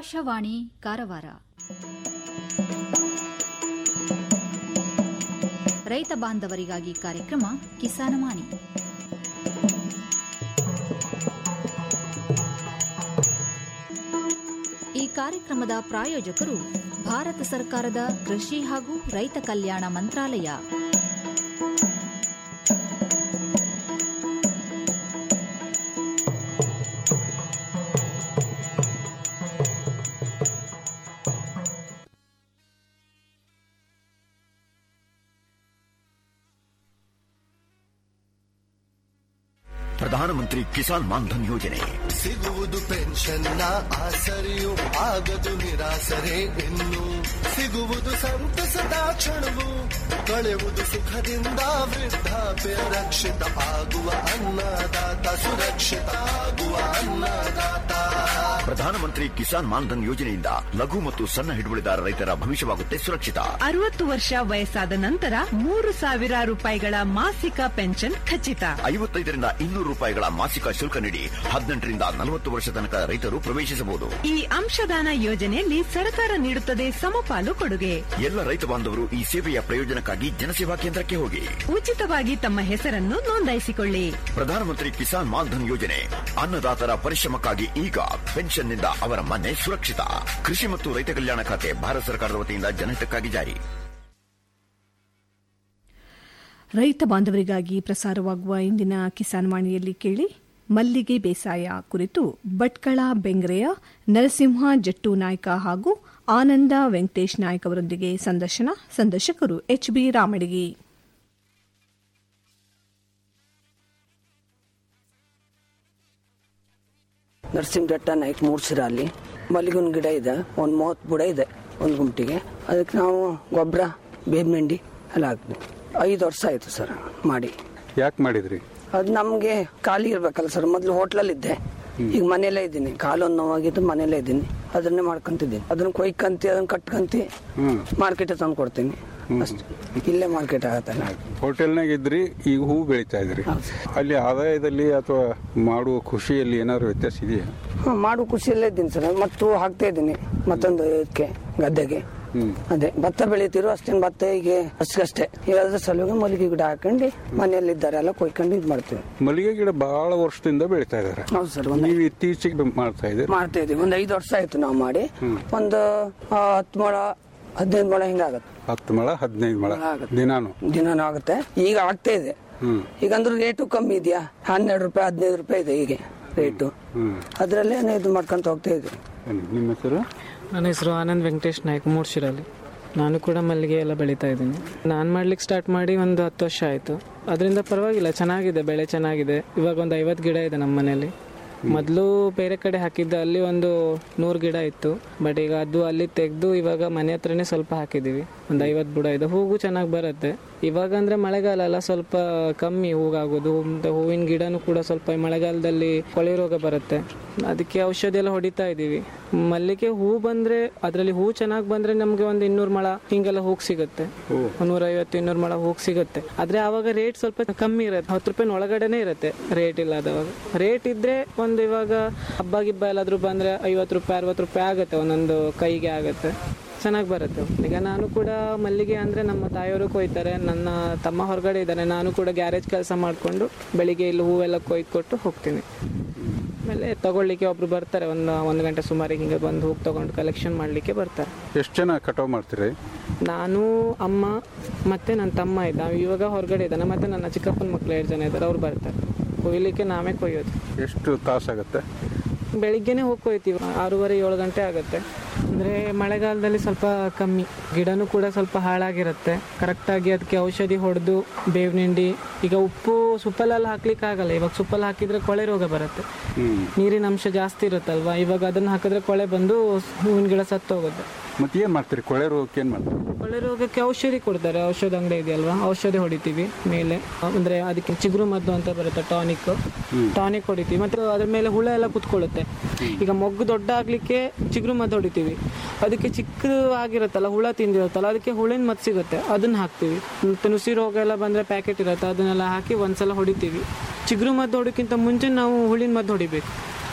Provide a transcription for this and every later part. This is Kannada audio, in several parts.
ಆಕಾಶವಾಣಿ ಕಾರವಾರ ರೈತ ಬಾಂಧವರಿಗಾಗಿ ಕಾರ್ಯಕ್ರಮ ಕಿಸಾನವಾಣಿ ಈ ಕಾರ್ಯಕ್ರಮದ ಪ್ರಾಯೋಜಕರು ಭಾರತ ಸರ್ಕಾರದ ಕೃಷಿ ಹಾಗೂ ರೈತ ಕಲ್ಯಾಣ ಮಂತ್ರಾಲಯ ಪ್ರಧಾನಮಂತ್ರಿ ಕಿಸಾನ್ ಮಾನ್ಧನ್ ಯೋಜನೆ ಸಿಗುವುದು ಪೆನ್ಷನ್ನ ಆಸರೆಯು ಆಗದು ನಿರಾಸರೆ ಇನ್ನು ಸಿಗುವುದು ಸಂತಸದ ಕ್ಷಣವು ಕಳೆಯುವುದು ಸುಖದಿಂದ ವೃದ್ಧಾಪ್ಯ ರಕ್ಷಿತ ಆಗುವ ಅನ್ನದಾತ ಸುರಕ್ಷಿತ ಆಗುವ ಅನ್ನದಾತ ಪ್ರಧಾನಮಂತ್ರಿ ಕಿಸಾನ್ ಮಾನ್ಧನ್ ಯೋಜನೆಯಿಂದ ಲಘು ಮತ್ತು ಸಣ್ಣ ಹಿಡುವಳಿದಾರ ರೈತರ ಭವಿಷ್ಯವಾಗುತ್ತೆ ಸುರಕ್ಷಿತ ಅರವತ್ತು ವರ್ಷ ವಯಸ್ಸಾದ ನಂತರ ಮೂರು ಸಾವಿರ ರೂಪಾಯಿಗಳ ಮಾಸಿಕ ಪೆನ್ಷನ್ ಖಚಿತ ಐವತ್ತೈದರಿಂದ ಇನ್ನೂರು ರೂಪಾಯಿಗಳ ಮಾಸಿಕ ಶುಲ್ಕ ನೀಡಿ ಹದಿನೆಂಟರಿಂದ ನಲವತ್ತು ವರ್ಷ ತನಕ ರೈತರು ಪ್ರವೇಶಿಸಬಹುದು ಈ ಅಂಶದಾನ ಯೋಜನೆಯಲ್ಲಿ ಸರ್ಕಾರ ನೀಡುತ್ತದೆ ಸಮಪಾಲು ಕೊಡುಗೆ ಎಲ್ಲ ರೈತ ಬಾಂಧವರು ಈ ಸೇವೆಯ ಪ್ರಯೋಜನಕ್ಕಾಗಿ ಜನಸೇವಾ ಕೇಂದ್ರಕ್ಕೆ ಹೋಗಿ ಉಚಿತವಾಗಿ ತಮ್ಮ ಹೆಸರನ್ನು ನೋಂದಾಯಿಸಿಕೊಳ್ಳಿ ಪ್ರಧಾನಮಂತ್ರಿ ಕಿಸಾನ್ ಮಾನ್ಧನ್ ಯೋಜನೆ ಅನ್ನದಾತರ ಪರಿಶ್ರಮಕ್ಕಾಗಿ ಈಗ ಪೆನ್ಷನ್ನಿಂದ ಅವರ ಮನೆ ಸುರಕ್ಷಿತ ಕೃಷಿ ಮತ್ತು ರೈತ ಕಲ್ಯಾಣ ಖಾತೆ ಭಾರತ ಸರ್ಕಾರದ ವತಿಯಿಂದ ಜನಹಿತಕ್ಕಾಗಿ ಜಾರಿ ರೈತ ಬಾಂಧವರಿಗಾಗಿ ಪ್ರಸಾರವಾಗುವ ಇಂದಿನ ಕಿಸಾನ್ ವಾಣಿಯಲ್ಲಿ ಕೇಳಿ ಮಲ್ಲಿಗೆ ಬೇಸಾಯ ಕುರಿತು ಭಟ್ಕಳ ಬೆಂಗ್ರೆಯ ನರಸಿಂಹ ಜಟ್ಟು ನಾಯ್ಕ ಹಾಗೂ ಆನಂದ ವೆಂಕಟೇಶ್ ನಾಯ್ಕ ಅವರೊಂದಿಗೆ ಸಂದರ್ಶನ ಸಂದರ್ಶಕರು ಎಚ್ ಬಿ ರಾಮಡಿಗಿ ನರಸಿಂಹ ದಟ್ಟ ನಾಯ್ಕ ಮೂರ್ಸಿರ ಅಲ್ಲಿ ಮಲ್ಲಿಗೊಂದು ಗಿಡ ಇದೆ ಒಂದು ಮೂವತ್ತು ಬುಡ ಇದೆ ಒಂದು ಗುಂಟಿಗೆ ಅದಕ್ಕೆ ನಾವು ಗೊಬ್ಬರ ಬೇವಿನಿಂಡಿ ಎಲ್ಲ ಹಾಕ್ತೀವಿ ಐದು ವರ್ಷ ಆಯಿತು ಸರ್ ಮಾಡಿ ಯಾಕೆ ಮಾಡಿದ್ರಿ ಅದು ನಮಗೆ ಖಾಲಿ ಇರ್ಬೇಕಲ್ಲ ಸರ್ ಮೊದಲು ಹೋಟ್ಲಲ್ಲಿದ್ದೆ ಈಗ ಮನೆಯಲ್ಲೇ ಇದ್ದೀನಿ ಕಾಲೊಂದು ನೋವಾಗಿದ್ದು ಮನೆಯಲ್ಲೇ ಇದ್ದೀನಿ ಅದನ್ನೇ ಮಾಡ್ಕೊಂತಿದ್ದೀನಿ ಅದನ್ನ ಕೊಯ್ಕಂತಿ ಅದನ್ನ ಕಟ್ಕಂತಿ ಹ್ಮ್ ಮಾರ್ಕೆಟ್ ತಂದು ಕೊಡ್ತೀನಿ ಅಷ್ಟೇ ಇಲ್ಲೇ ಮಾರ್ಕೆಟ್ ಆಗತ್ತಲ್ಲ ಹೋಟೆಲ್ನಾಗ ಇದ್ರಿ ಈಗ ಹೂ ಬೆಳಿತಾ ಇದ್ರಿ ಅಲ್ಲಿ ಆದಾಯದಲ್ಲಿ ಅಥವಾ ಮಾಡುವ ಖುಷಿಯಲ್ಲಿ ಏನಾದ್ರು ವ್ಯತ್ಯಾಸ ಇದೆಯಾ ಹಾಂ ಮಾಡು ಖುಷಿಯಲ್ಲೇ ಇದ್ದೀನಿ ಸರ್ ಮತ್ತು ಹಾಕ್ತಾ ಇದ್ದೀನಿ ಮತ್ತೊಂದು ಇದಕ್ಕೆ ಗದ್ದೆಗೆ ಹ್ಮ್ ಅದೇ ಭತ್ತ ಬೆಳಿತಿರು ಅಷ್ಟೇನು ಭತ್ತ ಈಗ ಅಷ್ಟಕ್ಕಷ್ಟೇ ಇವಾದ್ರೆ ಸಲುವಾಗಿ ಮಲ್ಲಿಗೆ ಗಿಡ ಹಾಕೊಂಡು ಮನೆಯಲ್ಲಿದ್ದಾರೆ ಎಲ್ಲ ಕೊಯ್ಕೊಂಡು ಇದು ಮಾಡ್ತೀವಿ ಮಲ್ಲಿಗೆ ಗಿಡ ಬಹಳ ವರ್ಷದಿಂದ ಬೆಳಿತಾ ಇದಾರೆ ಹೌದು ಸರ್ ಒಂದು ನೀವು ಇತ್ತೀಚೆಗೆ ಮಾಡ್ತಾ ಇದ್ದೀರಿ ಮಾಡ್ತಾ ಇದೀವಿ ಒಂದು ಐದು ವರ್ಷ ಆಯ್ತು ನಾವು ಮಾಡಿ ಒಂದು ಆ, ಹತ್ತು ಮೊಳ ಹದಿನೈದು ಮೊಳ ಹಿಂಗಾಗತ್ತೆ ಹತ್ತು ಮಳ ಹದಿನೈದು ಮಳ ಆಗುತ್ತೆ. ದಿನಾನು ದಿನಾನು ಆಗುತ್ತೆ ಈಗ ಆಗ್ತಾ ಇದೆ ಹ್ಮ್ ಈಗ ಅಂದ್ರೆ ರೇಟು ಕಮ್ಮಿ ಇದೆಯಾ ಹನ್ನೆರಡು ರೂಪಾಯಿ ಹದಿನೈದು ರೂಪಾಯಿ ಇದೆ ಈಗ ರೇಟು ಹ್ಮ್ ಅದರಲ್ಲೇ ಇದು ಮಾಡ್ಕೊಂತ ಹೋಗ್ತಾ ಇದ್ವಿ ಬನ್ನಿ. ನಿಮ್ಮ ಹೆಸರು ನನ್ನ ಹೆಸರು ಆನಂದ್ ವೆಂಕಟೇಶ್ ನಾಯ್ಕ ಮೂರ್ಶಿರಲ್ಲಿ ನಾನು ಕೂಡ ಮಲ್ಲಿಗೆ ಎಲ್ಲ ಬೆಳೀತಾ ಇದ್ದೀನಿ ನಾನು ಮಾಡ್ಲಿಕ್ಕೆ ಸ್ಟಾರ್ಟ್ ಮಾಡಿ ಒಂದು ಹತ್ತು ವರ್ಷ ಆಯಿತು ಅದರಿಂದ ಪರವಾಗಿಲ್ಲ ಚೆನ್ನಾಗಿದೆ ಬೆಳೆ ಚೆನ್ನಾಗಿದೆ ಇವಾಗ ಒಂದು ಐವತ್ತು ಗಿಡ ಇದೆ ನಮ್ಮ ಮನೇಲಿ ಮೊದಲು ಬೇರೆ ಕಡೆ ಹಾಕಿದ್ದೆ ಅಲ್ಲಿ ಒಂದು ನೂರು ಗಿಡ ಇತ್ತು ಬಟ್ ಈಗ ಅದು ಅಲ್ಲಿ ತೆಗೆದು ಇವಾಗ ಮನೆ ಹತ್ರನೇ ಸ್ವಲ್ಪ ಹಾಕಿದ್ದೀವಿ ಒಂದು ಐವತ್ತು ಬುಡ ಇದೆ ಹೂವು ಚೆನ್ನಾಗಿ ಬರುತ್ತೆ ಇವಾಗ ಅಂದರೆ ಮಳೆಗಾಲ ಅಲ್ಲ ಸ್ವಲ್ಪ ಕಮ್ಮಿ ಹೂಗಾಗೋದು ಮತ್ತು ಹೂವಿನ ಗಿಡನೂ ಕೂಡ ಸ್ವಲ್ಪ ಈ ಮಳೆಗಾಲದಲ್ಲಿ ಕೊಳೆ ರೋಗ ಬರುತ್ತೆ ಅದಕ್ಕೆ ಔಷಧಿ ಎಲ್ಲ ಹೊಡಿತಾ ಇದ್ದೀವಿ ಮಲ್ಲಿಗೆ ಹೂ ಬಂದರೆ ಅದರಲ್ಲಿ ಹೂ ಚೆನ್ನಾಗಿ ಬಂದರೆ ನಮಗೆ ಒಂದು ಇನ್ನೂರು ಮಳ ಹಿಂಗೆಲ್ಲ ಹೂಗ್ ಸಿಗುತ್ತೆ ನೂರೈವತ್ತು ಇನ್ನೂರು ಮಳ ಹೂಗ್ ಸಿಗುತ್ತೆ ಆದರೆ ಆವಾಗ ರೇಟ್ ಸ್ವಲ್ಪ ಕಮ್ಮಿ ಇರುತ್ತೆ ಹತ್ತು ರೂಪಾಯಿನ ಒಳಗಡೆನೇ ಇರುತ್ತೆ ರೇಟ್ ಇಲ್ಲದವಾಗ ರೇಟ್ ಇದ್ರೆ ಒಂದು ಇವಾಗ ಹಬ್ಬ ಗಿಬ್ಬ ಎಲ್ಲಾದ್ರೂ ಬಂದರೆ ಐವತ್ತು ರೂಪಾಯಿ ಅರವತ್ತು ರೂಪಾಯಿ ಆಗುತ್ತೆ ಒಂದೊಂದು ಕೈಗೆ ಆಗುತ್ತೆ ಚೆನ್ನಾಗಿ ಬರುತ್ತೆ ಈಗ ನಾನು ಕೂಡ ಮಲ್ಲಿಗೆ ಅಂದರೆ ನಮ್ಮ ತಾಯಿಯವರು ಕೊಯ್ತಾರೆ ನನ್ನ ತಮ್ಮ ಹೊರಗಡೆ ಇದ್ದಾನೆ ನಾನು ಕೂಡ ಗ್ಯಾರೇಜ್ ಕೆಲಸ ಮಾಡಿಕೊಂಡು ಬೆಳಿಗ್ಗೆ ಇಲ್ಲಿ ಹೂವೆಲ್ಲ ಕೊಯ್ದು ಕೊಟ್ಟು ಹೋಗ್ತೀನಿ ಆಮೇಲೆ ತಗೊಳ್ಳಿಕ್ಕೆ ಒಬ್ರು ಬರ್ತಾರೆ ಒಂದು ಒಂದು ಗಂಟೆ ಸುಮಾರಿಗೆ ಹಿಂಗೆ ಬಂದು ಹೋಗಿ ತಗೊಂಡು ಕಲೆಕ್ಷನ್ ಮಾಡಲಿಕ್ಕೆ ಬರ್ತಾರೆ ಎಷ್ಟು ಜನ ಕಟಾವ್ ಮಾಡ್ತೀರಿ ನಾನು ಅಮ್ಮ ಮತ್ತೆ ನನ್ನ ತಮ್ಮ ಇದ್ದ ಅವ್ನು ಇವಾಗ ಹೊರಗಡೆ ಇದ್ದಾನೆ ಮತ್ತೆ ನನ್ನ ಚಿಕ್ಕಪ್ಪನ ಮಕ್ಕಳು ಎರಡು ಜನ ಇದ್ದಾರೆ ಅವ್ರು ಬರ್ತಾರೆ ಕೊಯ್ಲಿಕ್ಕೆ ನಾವೇ ಕೊಯ್ಯೋದು ಎಷ್ಟು ತಾಸಾಗತ್ತೆ ಬೆಳಿಗ್ಗೆನೆ ಹೋಗಿ ಕೊಯ್ತೀವಿ ಆರೂವರೆ ಏಳು ಗಂಟೆ ಆಗುತ್ತೆ ಅಂದರೆ ಮಳೆಗಾಲದಲ್ಲಿ ಸ್ವಲ್ಪ ಕಮ್ಮಿ ಗಿಡನೂ ಕೂಡ ಸ್ವಲ್ಪ ಹಾಳಾಗಿರುತ್ತೆ ಕರೆಕ್ಟಾಗಿ ಅದಕ್ಕೆ ಔಷಧಿ ಹೊಡೆದು ಬೇವಿನಿಂಡಿ ಈಗ ಉಪ್ಪು ಸುಪ್ಪಲೆಲ್ಲ ಹಾಕ್ಲಿಕ್ಕೆ ಆಗಲ್ಲ ಇವಾಗ ಸುಪ್ಪಲ್ಲಿ ಹಾಕಿದ್ರೆ ಕೊಳೆ ರೋಗ ಬರುತ್ತೆ ಹ್ಮ್ ನೀರಿನ ಅಂಶ ಜಾಸ್ತಿ ಇರುತ್ತಲ್ವಾ ಇವಾಗ ಅದನ್ನು ಹಾಕಿದ್ರೆ ಕೊಳೆ ಬಂದು ಹೂವಿನ ಗಿಡ ಸತ್ತೋಗುತ್ತೆ ಮತ್ತೆ ಏನ್ ಮಾಡ್ತೀರಿ ಕೊಳೆ ರೋಗಕ್ಕೆ ಏನ್ ಮಾಡ್ತೀರಿ ಕೊಳೆ ರೋಗಕ್ಕೆ ಔಷಧಿ ಕೊಡ್ತಾರೆ ಔಷಧ ಅಂಗಡಿ ಇದೆಯಲ್ವಾ ಔಷಧಿ ಹೊಡಿತೀವಿ ಮೇಲೆ ಅಂದ್ರೆ ಅದಕ್ಕೆ ಚಿಗುರು ಮದ್ದು ಅಂತ ಬರುತ್ತೆ ಟಾನಿಕ್ ಟಾನಿಕ್ ಹೊಡಿತೀವಿ ಮತ್ತೆ ಅದ್ರ ಮೇಲೆ ಹುಳ ಎಲ್ಲ ಕುತ್ಕೊಳ್ಳುತ್ತೆ ಈಗ ಮೊಗ್ಗು ದೊಡ್ಡ ಆಗ್ಲಿಕ್ಕೆ ಚಿಗುರು ಮದ್ದು ಹೊಡಿತೀವಿ ಅದಕ್ಕೆ ಚಿಕ್ಕದು ಆಗಿರುತ್ತಲ್ಲ ಹುಳ ತಿಂದಿರುತ್ತಲ್ಲ ಅದಕ್ಕೆ ಹುಳಿನ ಮದ್ದು ಸಿಗುತ್ತೆ ಅದನ್ನ ಹಾಕ್ತೀವಿ ಮತ್ತೆ ನುಸಿ ರೋಗ ಎಲ್ಲ ಬಂದ್ರೆ ಪ್ಯಾಕೆಟ್ ಇರುತ್ತೆ ಅದನ್ನೆಲ್ಲ ಹಾಕಿ ಒಂದ್ಸಲ ಹೊಡಿತೀವಿ ಚಿಗುರು ಮದ್ದು ಹೊಡೋಕ್ಕಿಂತ ಮುಂಚೆ ನಾವು ಹುಳಿನ ಮದ್ದು ಹೊಡಿಬೇಕು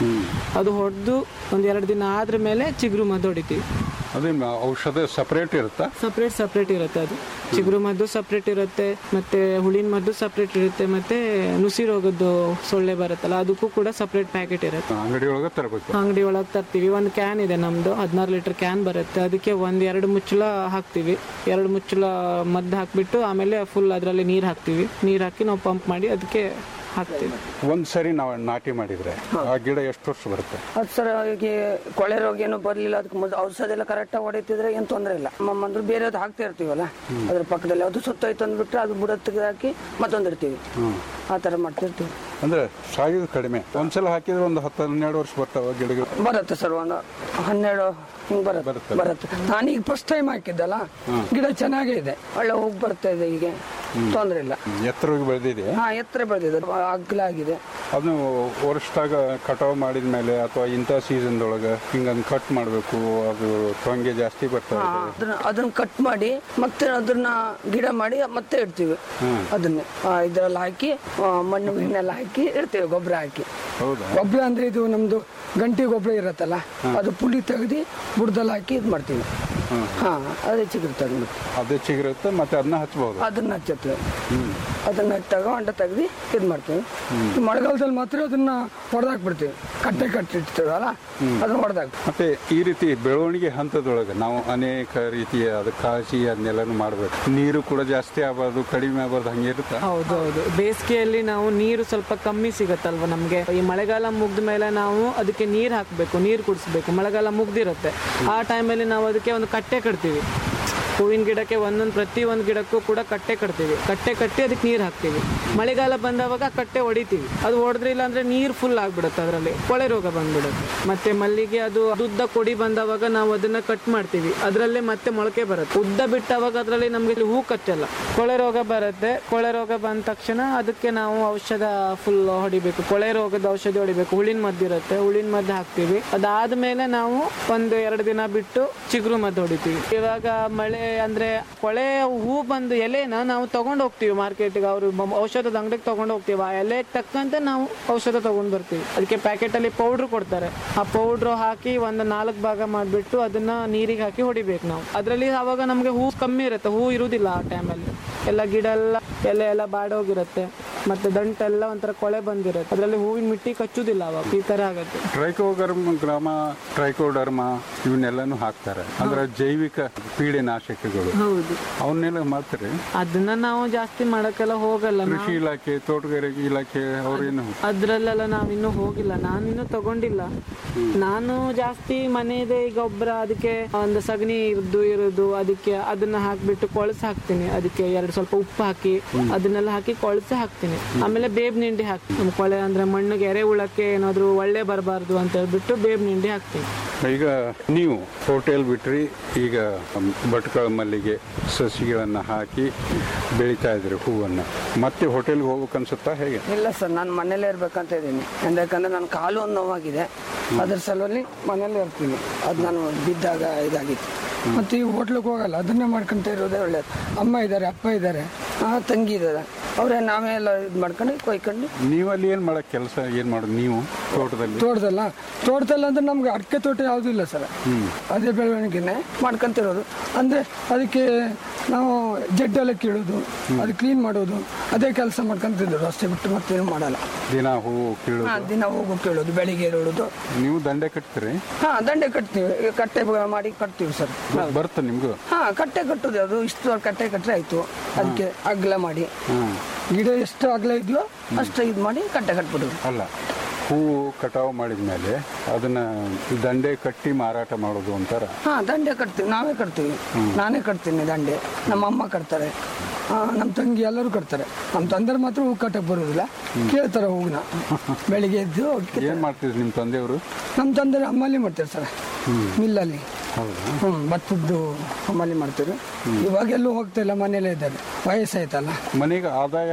ಅದು ಹೊಡೆದು ಒಂದ್ ಎರಡು ದಿನ ಆದ್ರ ಮೇಲೆ ಚಿಗುರು ಮದ್ದು ಹೊಡಿತೀವಿ ಅದೇ ಮ- ಔಷಧ ಸಪರೇಟ್ ಇರುತ್ತಾ ಸಪ್ರೇಟ್ ಸಪ್ರೇಟ್ ಇರುತ್ತೆ ಅದು ಚಿಗುರು ಮದ್ದು ಸಪ್ರೇಟ್ ಇರುತ್ತೆ ಮತ್ತೆ ಹುಳಿನ ಮದ್ದು ಸಪ್ರೇಟ್ ಇರುತ್ತೆ ಮತ್ತೆ ನುಸಿ ರೋಗದ್ದು ಸೊಳ್ಳೆ ಬರುತ್ತಲ್ಲ ಅದಕ್ಕೂ ಕೂಡ ಸಪ್ರೇಟ್ ಪ್ಯಾಕೆಟ್ ಇರುತ್ತೆ ಅಂಗಡಿ ಒಳಗೆ ತರಬೇಕು ಅಂಗಡಿ ಒಳಗೆ ತರ್ತೀವಿ ಒಂದು ಕ್ಯಾನ್ ಇದೆ ನಮ್ದು ಹದಿನಾರು ಲೀಟರ್ ಕ್ಯಾನ್ ಬರುತ್ತೆ ಅದಕ್ಕೆ ಒಂದ್ ಎರಡು ಮುಚ್ಚಳ ಹಾಕ್ತಿವಿ ಎರಡು ಮುಚ್ಚಳ ಮದ್ದು ಹಾಕ್ಬಿಟ್ಟು ಆಮೇಲೆ ಫುಲ್ ಅದರಲ್ಲಿ ನೀರು ಹಾಕ್ತಿವಿ ನೀರು ಹಾಕಿ ನಾವು ಪಂಪ್ ಮಾಡಿ ಅದಕ್ಕೆ ಹಾಕ್ತೀವಿ ಒಂದ್ ಸರಿ ನಾವು ನಾಟಿ ಮಾಡಿದ್ರೆ ಆ ಗಿಡ ಎಷ್ಟು ವರ್ಷ ಬರುತ್ತೆ ಅದು ಸರ್ ಈಗ ಕೊಳೆ ರೋಗ ಏನು ಬರಲಿಲ್ಲ ಅದಕ್ಕೆ ಮೊದಲು ಔಷಧ ಎಲ್ಲ ಕರೆಕ್ಟಾಗಿ ಹೊಡಿತಿದ್ರೆ ಏನು ತೊಂದರೆ ಇಲ್ಲ ನಮ್ಮ ಅಂದ್ರೆ ಬೇರೆದು ಹಾಕ್ತಾ ಇರ್ತೀವಲ್ಲ ಅದ್ರ ಪಕ್ಕದಲ್ಲಿ ಅದು ಸುತ್ತೋಯ್ತು ಅಂದ್ಬಿಟ್ರೆ ಅದು ಬುಡ ತೆಗೆದಾಕಿ ಮತ್ತೊಂದು ಇಡ್ತೀವಿ ಆ ಥರ ಮಾಡ್ತಿರ್ತೀವಿ ಅಂದ್ರೆ ಸಾಯೋದು ಕಡಿಮೆ ಒಂದ್ಸಲ ಹಾಕಿದ್ರೆ ಒಂದು ಹತ್ತು ಹನ್ನೆರಡು ವರ್ಷ ಬರ್ತಾವ ಗಿಡಗಳು ಬರುತ್ತೆ ಸರ್ ಒಂದು ಹನ್ನೆರಡು ಹಿಂಗ್ ಬರುತ್ತೆ ಬರುತ್ತೆ. ಬರುತ್ತೆ ನಾನೀಗ ಫಸ್ಟ್ ಟೈಮ್ ಹಾಕಿದ್ದಲ್ಲ ಗಿಡ ಚೆನ್ನಾಗೇ ಇದೆ ಒಳ್ಳೆ ಹೋಗಿ ಬರ್ತಾ ಇದೆ ಈಗ ತೊಂದರೆ ಇಲ್ಲ ಎತ್ತರವಾಗಿ ಬೆಳೆದಿದೆ ಹಾ ಎತ್ತರ ಬೆಳೆದಿದೆ ಅಗ್ಲ ಆಗಿದೆ ಅದನ್ನು ವರ್ಷದಾಗ ಕಟಾವು ಮಾಡಿದ ಮೇಲೆ ಅಥವಾ ಇಂಥ ಸೀಸನ್ದೊಳಗೆ ಹಿಂಗಂದು ಕಟ್ ಮಾಡಬೇಕು ಅದು ಟೊಂಗೆ ಜಾಸ್ತಿ ಬರ್ತಾ ಹಾ, ಇದೆ ಅದನ್ನ ಅದನ್ನ ಕಟ್ ಮಾಡಿ ಮತ್ತೆ ಅದನ್ನ ಗಿಡ ಮಾಡಿ ಮತ್ತೆ ಇಡ್ತೀವಿ ಅದನ್ನೇ ಆ, ಇದ್ರಲ್ಲಿ ಹಾಕಿ ಆ, ಮಣ್ಣು ಗಿಣ್ಣೆಲ್ಲ ಹಾಕಿ ಇಡ್ತೀವಿ ಗೊಬ್ಬರ ಹಾಕಿ ಹೌದಾ ಗೊಬ್ಬರ ಅಂದ್ರೆ ಇದು ನಮ್ದು ಗಂಟಿ ಗೊಬ್ಬರ ಇರತ್ತಲ್ಲ ಅದು ಪುಡಿ ತೆಗ್ದು ಬುಡದಲ್ಲಿ ಹಾಕಿ ಇದು ಮಾಡ್ತೀವಿ ಹಾ ಅದೇ ಚಿಗುರ್ತದೆ ಮತ್ತೆ ಅದೇ ಚಿಗುರುತ್ತೆ ಮತ್ತೆ ಅದನ್ನ ಹಚ್ಬಹುದು ಅದನ್ನ ಹಚ್ಚುತ್ತೇವೆ ಅದನ್ನ ಹಚ್ಚಾಗ ಹೊಂಡ ತೆಗ್ದು ಇದು ಮಾಡ್ತೀವಿ ಈ ಮಳೆಗಾಲದಲ್ಲಿ ಮಾತ್ರ ಅದನ್ನ ಹೊಡೆದಾಕ್ಬಿಡ್ತೀವಿ ಕಟ್ಟೆ ಕಟ್ಟಿರ್ತೀವಲ್ಲ ಅದನ್ನ ಹೊಡೆದಾಕ್ ಮತ್ತೆ ಈ ರೀತಿ ಬೆಳವಣಿಗೆ ಹಂತದೊಳಗೆ ನಾವು ಅನೇಕ ರೀತಿಯ ಅದು ಕಾಳಜಿ ಅದನ್ನೆಲ್ಲನೂ ಮಾಡಬೇಕು ನೀರು ಕೂಡ ಜಾಸ್ತಿ ಆಗಬಾರ್ದು ಕಡಿಮೆ ಆಗಬಾರ್ದು ಹಂಗೆ ಇರುತ್ತಾ ಹೌದು ಹೌದು ಬೇಸಿಗೆಯಲ್ಲಿ ನಾವು ನೀರು ಸ್ವಲ್ಪ ಕಮ್ಮಿ ಸಿಗತ್ತಲ್ವ ನಮಗೆ ಈ ಮಳೆಗಾಲ ಮುಗ್ದ ಮೇಲೆ ನಾವು ಅದಕ್ಕೆ ನೀರು ಹಾಕಬೇಕು ನೀರು ಕುಡಿಸ್ಬೇಕು ಮಳೆಗಾಲ ಮುಗ್ದಿರುತ್ತೆ ಆ ಟೈಮಲ್ಲಿ ನಾವು ಅದಕ್ಕೆ ಒಂದು ಕಟ್ಟೆ ಕಟ್ತೀವಿ ಹೂವಿನ ಗಿಡಕ್ಕೆ ಒಂದೊಂದು ಪ್ರತಿ ಒಂದು ಗಿಡಕ್ಕೂ ಕೂಡ ಕಟ್ಟೆ ಕಟ್ತೀವಿ ಕಟ್ಟೆ ಕಟ್ಟಿ ಅದಕ್ಕೆ ನೀರು ಹಾಕ್ತೀವಿ ಮಳೆಗಾಲ ಬಂದವಾಗ ಕಟ್ಟೆ ಹೊಡಿತೀವಿ ಅದು ಹೊಡೆದ್ರಿಲ್ಲ ಅಂದ್ರೆ ನೀರು ಫುಲ್ ಆಗ್ಬಿಡುತ್ತೆ ಅದರಲ್ಲಿ ಕೊಳೆ ರೋಗ ಬಂದ್ಬಿಡುತ್ತೆ ಮತ್ತೆ ಮಲ್ಲಿಗೆ ಅದು ಉದ್ದ ಕೊಡಿ ಬಂದವಾಗ ನಾವು ಅದನ್ನ ಕಟ್ ಮಾಡ್ತೀವಿ ಅದರಲ್ಲೇ ಮತ್ತೆ ಮೊಳಕೆ ಬರುತ್ತೆ ಉದ್ದ ಬಿಟ್ಟವಾಗ ಅದರಲ್ಲಿ ನಮಗೆ ಹೂ ಕಚ್ಚಲ್ಲ ಕೊಳೆ ರೋಗ ಬರುತ್ತೆ ಕೊಳೆ ರೋಗ ಬಂದ ತಕ್ಷಣ ಅದಕ್ಕೆ ನಾವು ಔಷಧ ಫುಲ್ ಹೊಡಿಬೇಕು ಕೊಳೆ ರೋಗದ ಔಷಧಿ ಹೊಡಿಬೇಕು ಹುಳಿನ ಮದ್ದು ಇರುತ್ತೆ ಹುಳಿನ ಮದ್ದು ಹಾಕ್ತೀವಿ ಅದಾದ್ಮೇಲೆ ನಾವು ಒಂದು ಎರಡು ದಿನ ಬಿಟ್ಟು ಚಿಗುರು ಮದ್ದು ಹೊಡಿತೀವಿ ಇವಾಗ ಮಳೆ ಅಂದ್ರೆ ಕೊಳೆ ಹೂ ಬಂದು ಎಲೆನ ನಾವು ತಗೊಂಡು ಹೋಗ್ತೀವಿ ಮಾರ್ಕೆಟ್ಗೆ ಅವರು ಔಷಧದ ಅಂಗಡಿಗೆ ತಗೊಂಡು ಹೋಗ್ತೀವಿ ಆ ಎಲೆಗೆ ತಕ್ಕಂತೆ ನಾವು ಔಷಧ ತಗೊಂಡ್ ಬರ್ತೀವಿ ಅದಕ್ಕೆ ಪ್ಯಾಕೆಟ್ ಅಲ್ಲಿ ಪೌಡ್ರ್ ಕೊಡ್ತಾರೆ ಆ ಪೌಡ್ರ್ ಹಾಕಿ ಒಂದು ನಾಲ್ಕು ಭಾಗ ಮಾಡಿಬಿಟ್ಟು ಅದನ್ನ ನೀರಿಗೆ ಹಾಕಿ ಹೊಡಿಬೇಕು ನಾವು ಅದರಲ್ಲಿ ಅವಾಗ ನಮಗೆ ಹೂ ಕಮ್ಮಿ ಇರುತ್ತೆ ಹೂ ಇರುವುದಿಲ್ಲ ಆ ಟೈಮಲ್ಲಿ ಎಲ್ಲ ಗಿಡ ಎಲ್ಲ ಎಲೆ ಎಲ್ಲ ಬಾಡೋಗಿರುತ್ತೆ ಮತ್ತೆ ದಂಟೆಲ್ಲ ಒಂಥರ ಕೊಳೆ ಬಂದಿರುತ್ತೆ ಅದರಲ್ಲಿ ಹೂವಿನ ಮಿಟ್ಟಿ ಕಚ್ಚುದಿಲ್ಲ ಅವಾಗ ಈ ತರ ಆಗುತ್ತೆ ಟ್ರೈಕೋಗರ್ಮ ಗ್ರಾಮ ಟ್ರೈಕೋಡರ್ಮ ಇವನ್ನೆಲ್ಲನೂ ಹಾಕ್ತಾರೆ ಅಂದ್ರೆ ಜೈವಿಕ ಪೀಡೆನಾಶಕಗಳು ಹೌದು ಅವನ್ನೆಲ್ಲ ಮಾಡ್ತಾರೆ ಅದನ್ನ ನಾವು ಜಾಸ್ತಿ ಮಾಡಕ್ಕೆಲ್ಲ ಹೋಗಲ್ಲ ನಾವು ಕೃಷಿ ಇಲಾಖೆ ತೋಟಗಾರಿಕೆ ಇಲಾಖೆ ಅವ್ರೇನು ಅದ್ರಲ್ಲೆಲ್ಲ ನಾವಿನ್ನೂ ಹೋಗಿಲ್ಲ ನಾನಿನ್ನೂ ತಗೊಂಡಿಲ್ಲ ನಾನು ಜಾಸ್ತಿ ಮನೆಯದೇ ಗೊಬ್ಬರ ಅದಕ್ಕೆ ಒಂದು ಸಗಣಿ ಇರುದು ಇರೋದು ಅದಕ್ಕೆ ಅದನ್ನ ಹಾಕ್ಬಿಟ್ಟು ಕೊಳಸೆ ಹಾಕ್ತೀನಿ ಅದಕ್ಕೆ ಎರಡು ಸ್ವಲ್ಪ ಉಪ್ಪು ಹಾಕಿ ಅದನ್ನೆಲ್ಲ ಹಾಕಿ ಕೊಳಸೆ ಹಾಕ್ತೀನಿ ಆಮೇಲೆ ಬೇಬ್ ನಿಂಡಿ ಹಾಕ್ತೀನಿ ಕೊಳೆ ಅಂದ್ರೆ ಮಣ್ಣಿಗೆ ಎರೆಹುಳಕ್ಕೆ ಏನಾದ್ರು ಒಳ್ಳೆ ಬರಬಾರ್ದು ಅಂತ ಹೇಳ್ಬಿಟ್ಟು ಬೇಬ್ ನಿಂಡಿ ಹಾಕ್ತೀನಿ ಈಗ ನೀವು ಹೋಟೆಲ್ ಬಿಟ್ರಿ ಈಗ ಭಟ್ಕಳ ಮಲ್ಲಿಗೆ ಸಸಿಗಳನ್ನ ಹಾಕಿ ಬೆಳಿತಾ ಇದ್ರಿ ಹೂವನ್ನ ಮತ್ತೆ ಹೋಟೆಲ್ಗೆ ಹೋಗ್ಬೇಕು ಅನ್ಸುತ್ತಾ ಹೇಗೆ ಇಲ್ಲ ಸರ್ ನಾನು ಮನೇಲೇ ಇರ್ಬೇಕಂತ ಇದ್ದೀನಿ ಯಾಕಂದ್ರೆ ನನ್ನ ಕಾಲು ಒಂದು ನೋವಾಗಿದೆ ಅದ್ರ ಸಲುವಾಗಿ ಮನೇಲೇ ಇರ್ತೀನಿ ಅದು ನಾನು ಬಿದ್ದಾಗ ಇದಾಗಿತ್ತು ಮತ್ತೆ ಈಗ ಹೋಟ್ಲಿಗೆ ಹೋಗಲ್ಲ ಅದನ್ನೇ ಮಾಡ್ಕೊಂತ ಇರೋದೇ ಒಳ್ಳೇದು ಅಮ್ಮ ಇದ್ದಾರೆ ಅಪ್ಪ ಇದ್ದಾರೆ ಆ, ತಂಗಿ ಇದ್ದಾರೆ ಅವರೇ ನಾವೇ ಎಲ್ಲ ಇದು ಮಾಡ್ಕೊಂಡು ಕೊಯ್ಕೊಂಡು ನೀವಲ್ಲಿ ಏನ್ ಮಾಡಕ್ ಕೆಲಸ ಏನ್ ಮಾಡೋದು ನೀವು ತೋಟದಲ್ಲಿ ತೋಟದಲ್ಲ ತೋಟದಲ್ಲಿ ಅಂದ್ರೆ ನಮ್ಗೆ ಅಡಿಕೆ ತೋಟ ಯಾವುದೂ ಇಲ್ಲ ಸರ್ ಅದೇ ಬೆಳವಣಿಗೆನೆ ಮಾಡ್ಕೊಂತಿರೋದು ಅಂದ್ರೆ ಅದಕ್ಕೆ ನಾವು ಜಡ್ಡೆಲ್ಲ ಕೀಳೋದು ಅದು ಕ್ಲೀನ್ ಮಾಡೋದು ಅದೇ ಕೆಲಸ ಮಾಡ್ಕೊಂತಿದ್ರು ಅಷ್ಟೇ ಬಿಟ್ಟು ಮತ್ತೇನು ಮಾಡಲ್ಲ ದಿನ ಹೂವು ಕೀಳೋದು ಹಾ, ದಿನ ಹೋಗು ಕೇಳೋದು ಬೆಳಿಗ್ಗೆ ಏಳೋದು ನೀವು ದಂಡೆ ಕಟ್ತೀರಿ ಹಾ ದಂಡೆ ಕಟ್ತೀವಿ ಈಗ ಕಟ್ಟೆ ಬ- ಮಾಡಿ ಕಟ್ತೀವಿ ಸರ್ ಬರುತ್ತೆ ನಿಮ್ಗೂ ಹಾ ಕಟ್ಟೆ ಕಟ್ಟೋದು ಅದು ಇಷ್ಟು ಕಟ್ಟೆ ಕಟ್ಟರೆ ಆಯ್ತು ಅದಕ್ಕೆ ಅಗ್ಲ ಮಾಡಿ ಹ್ಮ್ ಗಿಡ ಎಷ್ಟು ಅಗ್ಲ ಇದೆಯೋ ಅಷ್ಟು ಇದು ಮಾಡಿ ಕಟ್ಟೆ ಕಟ್ಬಿಡೋದು ಅಲ್ಲ ಹೂವು ಕಟಾವು ಮಾಡಿದ್ಮೇಲೆ ಅದನ್ನ ದಂಡೆ ಕಟ್ಟಿ ಮಾರಾಟ ಮಾಡೋದು ಅಂತಾರ ಹಾ ದಂಡೆ ಕಟ್ತೀವಿ ನಾವೇ ಕಟ್ತೀವಿ ನಾನೇ ಕಟ್ತೀನಿ ದಂಡೆ ನಮ್ಮ ಅಮ್ಮ ಕಟ್ತಾರೆ ಆ, ನಮ್ಮ ತಂಗಿ ಎಲ್ಲರೂ ಕಟ್ತಾರೆ ನಮ್ಮ ತಂದೆರು ಮಾತ್ರ ಹೂ ಕಟ್ಟಕ್ಕೆ ಬರೋದಿಲ್ಲ ಕೇಳ್ತಾರೆ ಹೂವಿನ ಬೆಳಿಗ್ಗೆ ಎದ್ದು ಹೋಗಿ ಏನ್ ಮಾಡ್ತಿದ್ರು ನಿಮ್ ತಂದೆಯವರು ನಮ್ಮ ತಂದೆ ಅಮ್ಮಲ್ಲಿ ಮಾಡ್ತಾರೆ ಸರ್ ಮಿಲ್ಲಲ್ಲಿ ಹೌದಾ ಹ್ಮ್ ಭತ್ತದ್ದು ಅಮ್ಮಲ್ಲಿ ಮಾಡ್ತಾರೆ ಇವಾಗ ಎಲ್ಲೂ ಹೋಗ್ತಾ ಇಲ್ಲ ಮನೇಲೇ ಇದ್ದಾರೆ ವಯಸ್ಸಾಯ್ತಲ್ಲ ಮನೆಗೆ ಆದಾಯ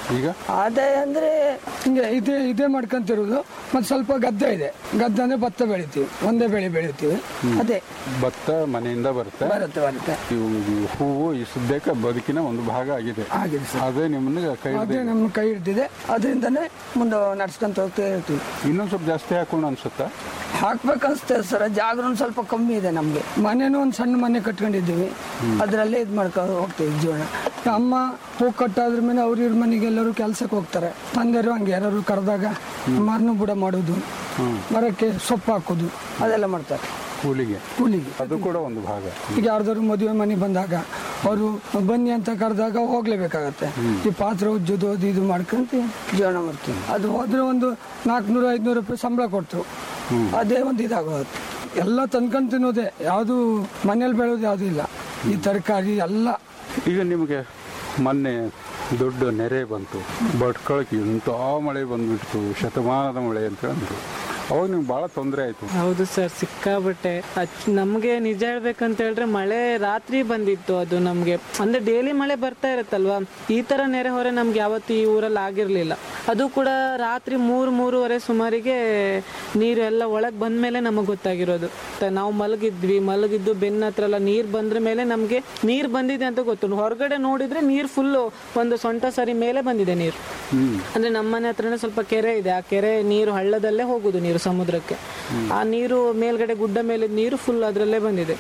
ಈಗ ಆದಾಯ ಅಂದ್ರೆ ಹಿಂಗೆ ಇದೇ ಇದೇ ಮಾಡ್ಕೊಂತಿರೋದು ಮತ್ತೆ ಸ್ವಲ್ಪ ಗದ್ದೆ ಇದೆ ಗದ್ದೆ ಅಂದ್ರೆ ಭತ್ತ ಬೆಳಿತೀವಿ ಒಂದೇ ಬೆಳೆ ಬೆಳಿತೀವಿ ಅದೇ ಭತ್ತ ಮನೆಯಿಂದ ಬರುತ್ತೆ ಬರುತ್ತೆ ಬರುತ್ತೆ ಇವು ಈ ಹೂವು ಈ ಸದ್ಯಕ್ಕೆ ಬದುಕಿನ ಒಂದು ಭಾಗ ಆಗಿದೆ ಆಗಿದೆ ಸರ್ ಅದೇ ನಿಮ್ಮನ್ನ ಕೈ ಅದೇ ನಮ್ಮ ಕೈ ಹಿಡ್ದಿದೆ ಅದರಿಂದನೇ ಮುಂದೆ ನಡ್ಸ್ಕೊಂತ ಹೋಗ್ತಾ ಇರ್ತೀವಿ ಇನ್ನೊಂದು ಸ್ವಲ್ಪ ಜಾಸ್ತಿ ಹಾಕೊಂಡು ಅನ್ಸುತ್ತಾ ಹಾಕ್ಬೇಕನ್ಸ್ತೇವೆ ಸರ್ ಜಾಗ ಒಂದ್ ಸ್ವಲ್ಪ ಕಮ್ಮಿ ಇದೆ ನಮ್ಗೆ ಮನೇನು ಒಂದು ಸಣ್ಣ ಮನೆ ಕಟ್ಕೊಂಡಿದ್ದೀವಿ ಅದರಲ್ಲೇ ಇದು ಮಾಡ್ಕೊಂಡು ಹೋಗ್ತೀವಿ ಜೀವನ ಅಮ್ಮ ಹೂ ಕಟ್ಟಾದ್ರ ಮೇಲೆ ಅವ್ರ ಇವ್ರ ಮನೆಗೆ ಎಲ್ಲರೂ ಕೆಲ್ಸಕ್ಕೆ ಹೋಗ್ತಾರೆ ತಂದೆರು ಹಂಗೆ ಯಾರು ಕರೆದಾಗ ಮರನು ಬುಡ ಮಾಡೋದು ಮರಕ್ಕೆ ಸೊಪ್ಪು ಹಾಕೋದು ಅದೆಲ್ಲ ಮಾಡ್ತಾರೆ ಕೂಲಿಗೆ ಕೂಲಿಗೆ ಅದು ಕೂಡ ಒಂದು ಭಾಗ ಈಗ ಯಾರ್ದಾದ್ರು ಮದುವೆ ಮನೆ ಬಂದಾಗ ಅವರು ಬನ್ನಿ ಅಂತ ಕರೆದಾಗ ಹೋಗ್ಲೇಬೇಕಾಗತ್ತೆ ಈ ಪಾತ್ರೆ ಉಜ್ಜೋದು ಅದು ಇದು ಮಾಡ್ಕೊಂತ ಜೀವನ ಮಾಡ್ತೀವಿ ಅದು ಹೋದ್ರೆ ಒಂದು ನಾಲ್ಕುನೂರು ಐದುನೂರು ರೂಪಾಯಿ ಸಂಬಳ ಕೊಡ್ತು ಅದೇ ಒಂದು ಇದಾಗುತ್ತೆ ಎಲ್ಲ ತಂದ್ಕೊಂಡ್ ತಿನ್ನೋದೇ ಯಾವುದು ಮನೇಲಿ ಬೆಳೆಯೋದು ಯಾವುದು ಇಲ್ಲ ಈ ತರಕಾರಿ ಎಲ್ಲ ಈಗ ನಿಮಗೆ ಮೊನ್ನೆ ದೊಡ್ಡ ನೆರೆ ಬಂತು ಭಟ್ಕಳಕ್ಕೆ ಇಂಥ ಮಳೆ ಬಂದ್ಬಿಡ್ತು ಶತಮಾನದ ಮಳೆ ಅಂತ ಅಂದ್ರು ಅವಾಗ ನಿಮ್ಗೆ ಭಾಳ ತೊಂದರೆ ಆಯಿತು ಹೌದು ಸರ್ ಸಿಕ್ಕಾಬಟ್ಟೆ ಅಚ್- ನಮ್ಗೆ ನಿಜ ಹೇಳ್ಬೇಕಂತ ಹೇಳಿದ್ರೆ ಮಳೆ ರಾತ್ರಿ ಬಂದಿತ್ತು ಅದು ನಮ್ಗೆ ಅಂದ್ರೆ ಡೈಲಿ ಮಳೆ ಬರ್ತಾ ಇರುತ್ತಲ್ವಾ ಈ ತರ ನೆರೆ ಹೊರೆ ನಮ್ಗೆ ಯಾವತ್ತು ಈ ಊರಲ್ಲಿ ಆಗಿರ್ಲಿಲ್ಲ ಅದು ಕೂಡ ರಾತ್ರಿ ಮೂರು ಮೂರುವರೆ ಸುಮಾರಿಗೆ ನೀರು ಎಲ್ಲ ಒಳಗೆ ಬಂದ್ಮೇಲೆ ನಮಗೆ ಗೊತ್ತಾಗಿರೋದು ತ- ನಾವು ಮಲಗಿದ್ವಿ ಮಲಗಿದ್ದು ಬೆನ್ನ ಹತ್ರ ಎಲ್ಲ ನೀರು ಬಂದ್ರ ಮೇಲೆ ನಮಗೆ ನೀರು ಬಂದಿದೆ ಅಂತ ಗೊತ್ತು ಹೊರಗಡೆ ನೋಡಿದ್ರೆ ನೀರು ಫುಲ್ಲು ಒಂದು ಸೊಂಟ ಸರಿ ಮೇಲೆ ಬಂದಿದೆ ನೀರು ಅಂದ್ರೆ ನಮ್ಮನೆ ಹತ್ರನೇ ಸ್ವಲ್ಪ ಕೆರೆ ಇದೆ ಆ ಕೆರೆ ನೀರು ಹಳ್ಳದಲ್ಲೇ ಹೋಗುದು ನೀರು ಸಮುದ್ರಕ್ಕೆ ಆ ನೀರು ಮೇಲ್ಗಡೆ ಗುಡ್ಡ ಮೇಲೆ ನೀರು ಫುಲ್ ಅದರಲ್ಲೇ ಬಂದಿದೆ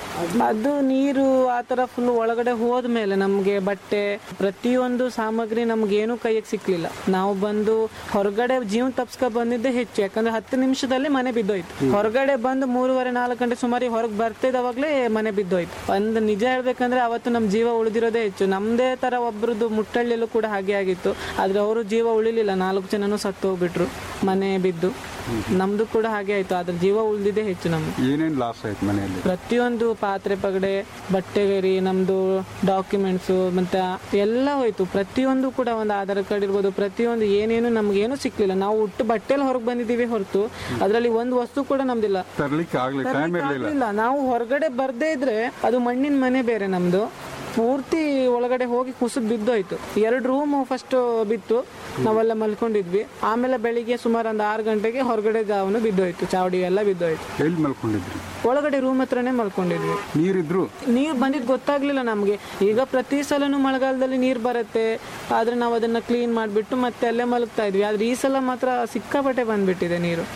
ಅದು ನೀರು ಆ ತರ ಫುಲ್ ಒಳಗಡೆ ಹೋದ್ಮೇಲೆ ನಮ್ಗೆ ಬಟ್ಟೆ ಪ್ರತಿಯೊಂದು ಸಾಮಗ್ರಿ ನಮ್ಗೆ ಏನು ಕೈಗೆ ಸಿಕ್ಲಿಲ್ಲ ನಾವು ಬಂದು ಹೊರಗಡೆ ಜೀವನ ತಪ್ಸ್ಕೊ ಬಂದಿದ್ದೆ ಹೆಚ್ಚು ಯಾಕಂದ್ರೆ ಹತ್ತು ನಿಮಿಷದಲ್ಲಿ ಮನೆ ಬಿದ್ದೋಯ್ತು ಹೊರಗಡೆ ಬಂದು ಮೂರುವರೆ ನಾಲ್ಕು ಗಂಟೆ ಸುಮಾರು ಹೊರಗೆ ಬರ್ತಿದ್ದವಾಗ್ಲೇ ಮನೆ ಬಿದ್ದೋಯ್ತು ಒಂದು ನಿಜ ಹೇಳ್ಬೇಕಂದ್ರೆ ಅವತ್ತು ನಮ್ಮ ಜೀವ ಉಳಿದಿರೋದೇ ಹೆಚ್ಚು ನಮ್ದೇ ತರ ಒಬ್ರದ್ದು ಮುಟ್ಟಳ್ಳಿಯಲ್ಲೂ ಕೂಡ ಹಾಗೆ ಆಗಿತ್ತು ಆದ್ರೆ ಅವರು ಜೀವ ಉಳಿಲಿಲ್ಲ ನಾಲ್ಕು ಜನನು ಸತ್ತು ಹೋಗ್ಬಿಟ್ರು ಮನೆ ಬಿದ್ದು ನಮ್ದು ಕೂಡ ಹಾಗೆ ಆಯ್ತು ಆದ್ರೆ ಜೀವ ಉಳಿದಿದೆ ಹೆಚ್ಚು ನಮ್ದು ಏನೇನು ಲಾಸ್ ಆಯ್ತು ಮನೆಯಲ್ಲಿ ಪ್ರತಿಯೊಂದು ಪಾತ್ರೆ ಪಗಡೆ ಬಟ್ಟೆಗರಿ ನಮ್ದು ಡಾಕ್ಯುಮೆಂಟ್ಸು ಮತ್ತೆ ಎಲ್ಲ ಹೋಯ್ತು ಪ್ರತಿಯೊಂದು ಕೂಡ ಒಂದು ಆಧಾರ್ ಕಾರ್ಡ್ ಇರ್ಬೋದು ಪ್ರತಿಯೊಂದು ಏನೇನು ನಮ್ಗೇನು ಸಿಕ್ಲಿಲ್ಲ ನಾವು ಉಟ್ಟು ಬಟ್ಟೆಲಿ ಹೊರಗೆ ಬಂದಿದ್ದೀವಿ ಹೊರತು ಅದರಲ್ಲಿ ಒಂದು ವಸ್ತು ಕೂಡ ನಮ್ದಿಲ್ಲ ತರ್ಲಿಕ್ಕೆ ಆಗ್ಲಿ ಟೈಮ್ ಇರಲಿಲ್ಲ ಇಲ್ಲ ನಾವು ಹೊರಗಡೆ ಬರ್ದೇ ಇದ್ರೆ ಅದು ಮಣ್ಣಿನ ಮನೆ ಬೇರೆ ನಮ್ದು ಪೂರ್ತಿ ಒಳಗಡೆ ಹೋಗಿ ಕುಸಿದ್ ಬಿದ್ದೋಯ್ತು ಎರಡು ರೂಮ್ ಫಸ್ಟ್ ಬಿತ್ತು ನಾವೆಲ್ಲ ಮಲ್ಕೊಂಡಿದ್ವಿ ಆಮೇಲೆ ಬೆಳಿಗ್ಗೆ ಸುಮಾರು ಒಂದು ಆರು ಗಂಟೆಗೆ ಹೊರಗಡೆ ಜಾವನು ಬಿದ್ದೋಯ್ತು ಚಾವಡಿ ಎಲ್ಲ ಬಿದ್ದೋಯ್ತು ಎಲ್ಲಿ ಮಲ್ಕೊಂಡಿದ್ರಿ ಒಳಗಡೆ ರೂಮ್ ಹತ್ರನೇ ಮಲ್ಕೊಂಡಿದ್ವಿ ನೀರಿದ್ರು ನೀರು ಬಂದಿದ್ದು ಗೊತ್ತಾಗ್ಲಿಲ್ಲ ನಮಗೆ ಈಗ ಪ್ರತಿ ಸಲನೂ ಮಳೆಗಾಲದಲ್ಲಿ ನೀರು ಬರುತ್ತೆ ಆದ್ರೆ ನಾವು ಅದನ್ನ ಕ್ಲೀನ್ ಮಾಡಿಬಿಟ್ಟು ಮತ್ತೆ ಅಲ್ಲೇ ಮಲಗ್ತಾ ಇದ್ವಿ ಆದ್ರೆ ಈ ಸಲ ಮಾತ್ರ ಸಿಕ್ಕಾಪಟ್ಟೆ ಬಂದ್ಬಿಟ್ಟಿದೆ ನೀರು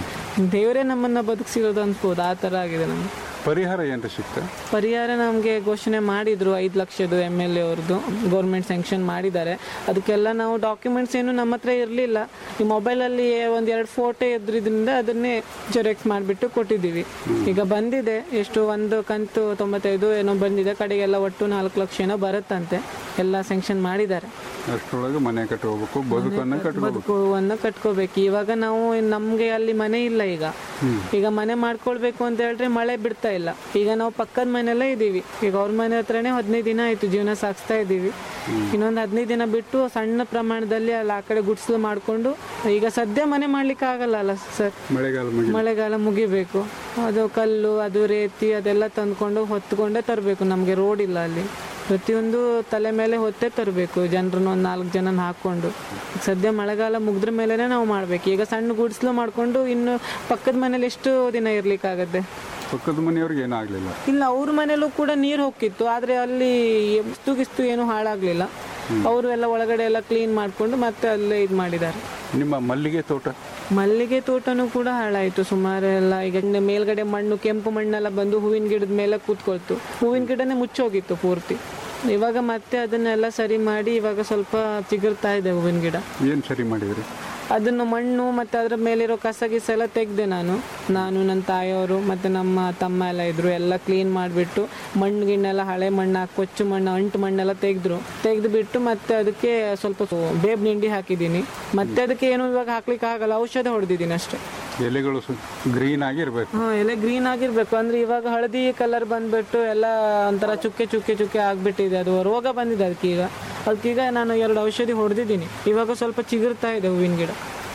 ದೇವರೇ ನಮ್ಮನ್ನ ಬದುಕಿಸಿರೋದು ಅನ್ಸ್ಬೋದು ಆ ತರ ಆಗಿದೆ ನಮ್ಗೆ ಪರಿಹಾರ ಏನ್ರಿ ಸಿಕ್ತ ಪರಿಹಾರ ನಮಗೆ ಘೋಷಣೆ ಮಾಡಿದ್ರು ಐದು ಲಕ್ಷದ್ದು ಎಮ್ ಎಲ್ ಎ ಅವ್ರದ್ದು ಗೌರ್ಮೆಂಟ್ ಸ್ಯಾಂಕ್ಷನ್ ಮಾಡಿದ್ದಾರೆ ಅದಕ್ಕೆಲ್ಲ ನಾವು ಡಾಕ್ಯುಮೆಂಟ್ಸ್ ಏನು ನಮ್ಮ ಹತ್ರ ಇರಲಿಲ್ಲ ಈ ಮೊಬೈಲಲ್ಲಿ ಒಂದು ಎರಡು ಫೋಟೋ ಇದ್ರಿಂದ ಅದನ್ನೇ ಜೆರಾಕ್ಸ್ ಮಾಡಿಬಿಟ್ಟು ಕೊಟ್ಟಿದ್ದೀವಿ ಈಗ ಬಂದಿದೆ ಎಷ್ಟು ಒಂದು ಕಂತು ತೊಂಬತ್ತೈದು ಏನೋ ಬಂದಿದೆ ಕಡೆಗೆಲ್ಲ ಒಟ್ಟು ನಾಲ್ಕು ಲಕ್ಷ ಏನೋ ಬರುತ್ತಂತೆ ಎಲ್ಲ ಸ್ಯಾಂಕ್ಷನ್ ಮಾಡಿದ್ದಾರೆ ಅಷ್ಟರೊಳಗೆ ಮನೆ ಕಟ್ಕೋಬೇಕು ಬದುಕನ್ನ ಕಟ್ಕೋಬೇಕು ಬದುಕುವನ್ನು ಕಟ್ಕೋಬೇಕು ಇವಾಗ ನಾವು ನಮ್ಗೆ ಅಲ್ಲಿ ಮನೆ ಇಲ್ಲ ಈಗ ಈಗ ಮನೆ ಮಾಡ್ಕೊಳ್ಬೇಕು ಅಂತ ಹೇಳಿದ್ರೆ ಮಳೆ ಬಿಡ್ತಾ ಇಲ್ಲ ಈಗ ನಾವು ಪಕ್ಕದ ಮನೆಯಲ್ಲೇ ಇದೀವಿ ಈಗ ಅವ್ರ ಮನೆ ಹತ್ರನೇ ಹದಿನೈದು ದಿನ ಆಯ್ತು ಜೀವನ ಸಾಗಿಸ್ತಾ ಇದ್ದೀವಿ ಇನ್ನೊಂದು ಹದಿನೈದು ದಿನ ಬಿಟ್ಟು ಸಣ್ಣ ಪ್ರಮಾಣದಲ್ಲಿ ಅಲ್ಲಿ ಆ ಕಡೆ ಗುಡ್ಸ್ಲು ಮಾಡ್ಕೊಂಡು ಈಗ ಸದ್ಯ ಮನೆ ಮಾಡ್ಲಿಕ್ಕೆ ಆಗಲ್ಲ ಅಲ್ಲ ಸರ್ ಮಳೆಗಾಲ ಮುಗಿ ಮಳೆಗಾಲ ಮುಗಿಬೇಕು ಅದು ಕಲ್ಲು ಅದು ರೇತಿ ಅದೆಲ್ಲ ತಂದ್ಕೊಂಡು ಹೊತ್ಕೊಂಡೇ ತರಬೇಕು ನಮಗೆ ರೋಡ್ ಇಲ್ಲ ಅಲ್ಲಿ ಪ್ರತಿಯೊಂದು ತಲೆ ಮೇಲೆ ಹೊತ್ತೇ ತರಬೇಕು ಜನರನ್ನ ಒಂದು ನಾಲ್ಕು ಜನನ ಹಾಕೊಂಡು ಸದ್ಯ ಮಳೆಗಾಲ ಮುಗಿದ್ರ ಮೇಲೆನೆ ನಾವು ಮಾಡ್ಬೇಕು ಈಗ ಸಣ್ಣ ಗುಡ್ಸ್ಲು ಮಾಡ್ಕೊಂಡು ಇನ್ನು ಪಕ್ಕದ ಮನೇಲಿ ಎಷ್ಟು ದಿನ ಇರ್ಲಿಕ್ಕಾಗತ್ತೆ ಪಕ್ಕದ ಮನೆಯವ್ರಿಗೆ ಏನೂ ಆಗಲಿಲ್ಲ ಇಲ್ಲ ಅವ್ರ ಮನೇಲೂ ಕೂಡ ನೀರು ಹೋಗಿತ್ತು ಆದ್ರೆ ಅಲ್ಲಿ ಎಷ್ಟು ಗಿಸ್ತು ಏನು ಹಾಳಾಗ್ಲಿಲ್ಲ ಅವರು ಎಲ್ಲ ಒಳಗಡೆ ಎಲ್ಲ ಕ್ಲೀನ್ ಮಾಡ್ಕೊಂಡು ಮತ್ತೆ ಅಲ್ಲೇ ಇದು ಮಾಡಿದ್ದಾರೆ ನಿಮ್ಮ ಮಲ್ಲಿಗೆ ತೋಟ ಮಲ್ಲಿಗೆ ತೋಟನೂ ಕೂಡ ಹಾಳಾಯ್ತು ಸುಮಾರು ಎಲ್ಲ ಈಗ ಮೇಲ್ಗಡೆ ಮಣ್ಣು ಕೆಂಪು ಮಣ್ಣೆಲ್ಲ ಬಂದು ಹೂವಿನ ಗಿಡದ ಮೇಲೆ ಕೂತ್ಕೊಳ್ತು ಹೂವಿನ ಗಿಡನೇ ಮುಚ್ಚೋಗಿತ್ತು ಪೂರ್ತಿ ಇವಾಗ ಮತ್ತೆ ಅದನ್ನೆಲ್ಲ ಸರಿ ಮಾಡಿ ಇವಾಗ ಸ್ವಲ್ಪ ಚಿಗುರ್ತಾ ಇದೆ ಹೂವಿನ ಗಿಡ ಏನು ಸರಿ ಮಾಡಿದ್ರಿ ಅದನ್ನು ಮಣ್ಣು ಮತ್ತೆ ಅದ್ರ ಮೇಲಿರೋ ಕಸ ಗಿಸ ಎಲ್ಲ ತೆಗ್ದೆ ನಾನು ನಾನು ನನ್ನ ತಾಯಿಯವರು ಮತ್ತೆ ನಮ್ಮ ತಮ್ಮ ಎಲ್ಲ ಇದ್ರು ಎಲ್ಲ ಕ್ಲೀನ್ ಮಾಡಿಬಿಟ್ಟು ಮಣ್ಣು ಗಿಣ್ಣೆಲ್ಲ ಹಳೆ ಮಣ್ಣು ಹಾಕಿ ಕೊಚ್ಚು ಮಣ್ಣು ಅಂಟು ಮಣ್ಣೆಲ್ಲ ತೆಗೆದ್ರು ತೆಗೆದು ಬಿಟ್ಟು ಮತ್ತೆ ಅದಕ್ಕೆ ಸ್ವಲ್ಪ ಸು- ಬೇಬ್ ನಿಂಡಿ ಹಾಕಿದ್ದೀನಿ ಮತ್ತೆ ಅದಕ್ಕೆ ಏನು ಇವಾಗ ಹಾಕ್ಲಿಕ್ಕೆ ಆಗಲ್ಲ ಔಷಧ ಹೊಡೆದಿದ್ದೀನಿ ಅಷ್ಟೇ ಎಲೆಗಳು ಗ್ರೀನ್ ಆಗಿ ಇರಬೇಕು ಹಾ ಎಲೆ ಗ್ರೀನ್ ಆಗಿರ್ಬೇಕು ಅಂದ್ರೆ ಇವಾಗ ಹಳದಿ ಕಲರ್ ಬಂದ್ಬಿಟ್ಟು ಎಲ್ಲ ಒಂಥರ ಚುಕ್ಕೆ ಚುಕ್ಕೆ ಚುಕ್ಕೆ ಆಗ್ಬಿಟ್ಟಿದೆ ಅದು ರೋಗ ಬಂದಿದೆ ಅದಕ್ಕೀಗ ಅದಕ್ಕೀಗ ನಾನು ಎರಡು ಔಷಧಿ ಹೊಡೆದಿದ್ದೀನಿ ಇವಾಗ ಸ್ವಲ್ಪ ಚಿಗುರ್ತಾ ಇದೆ ಹೂವಿನ ಗಿಡ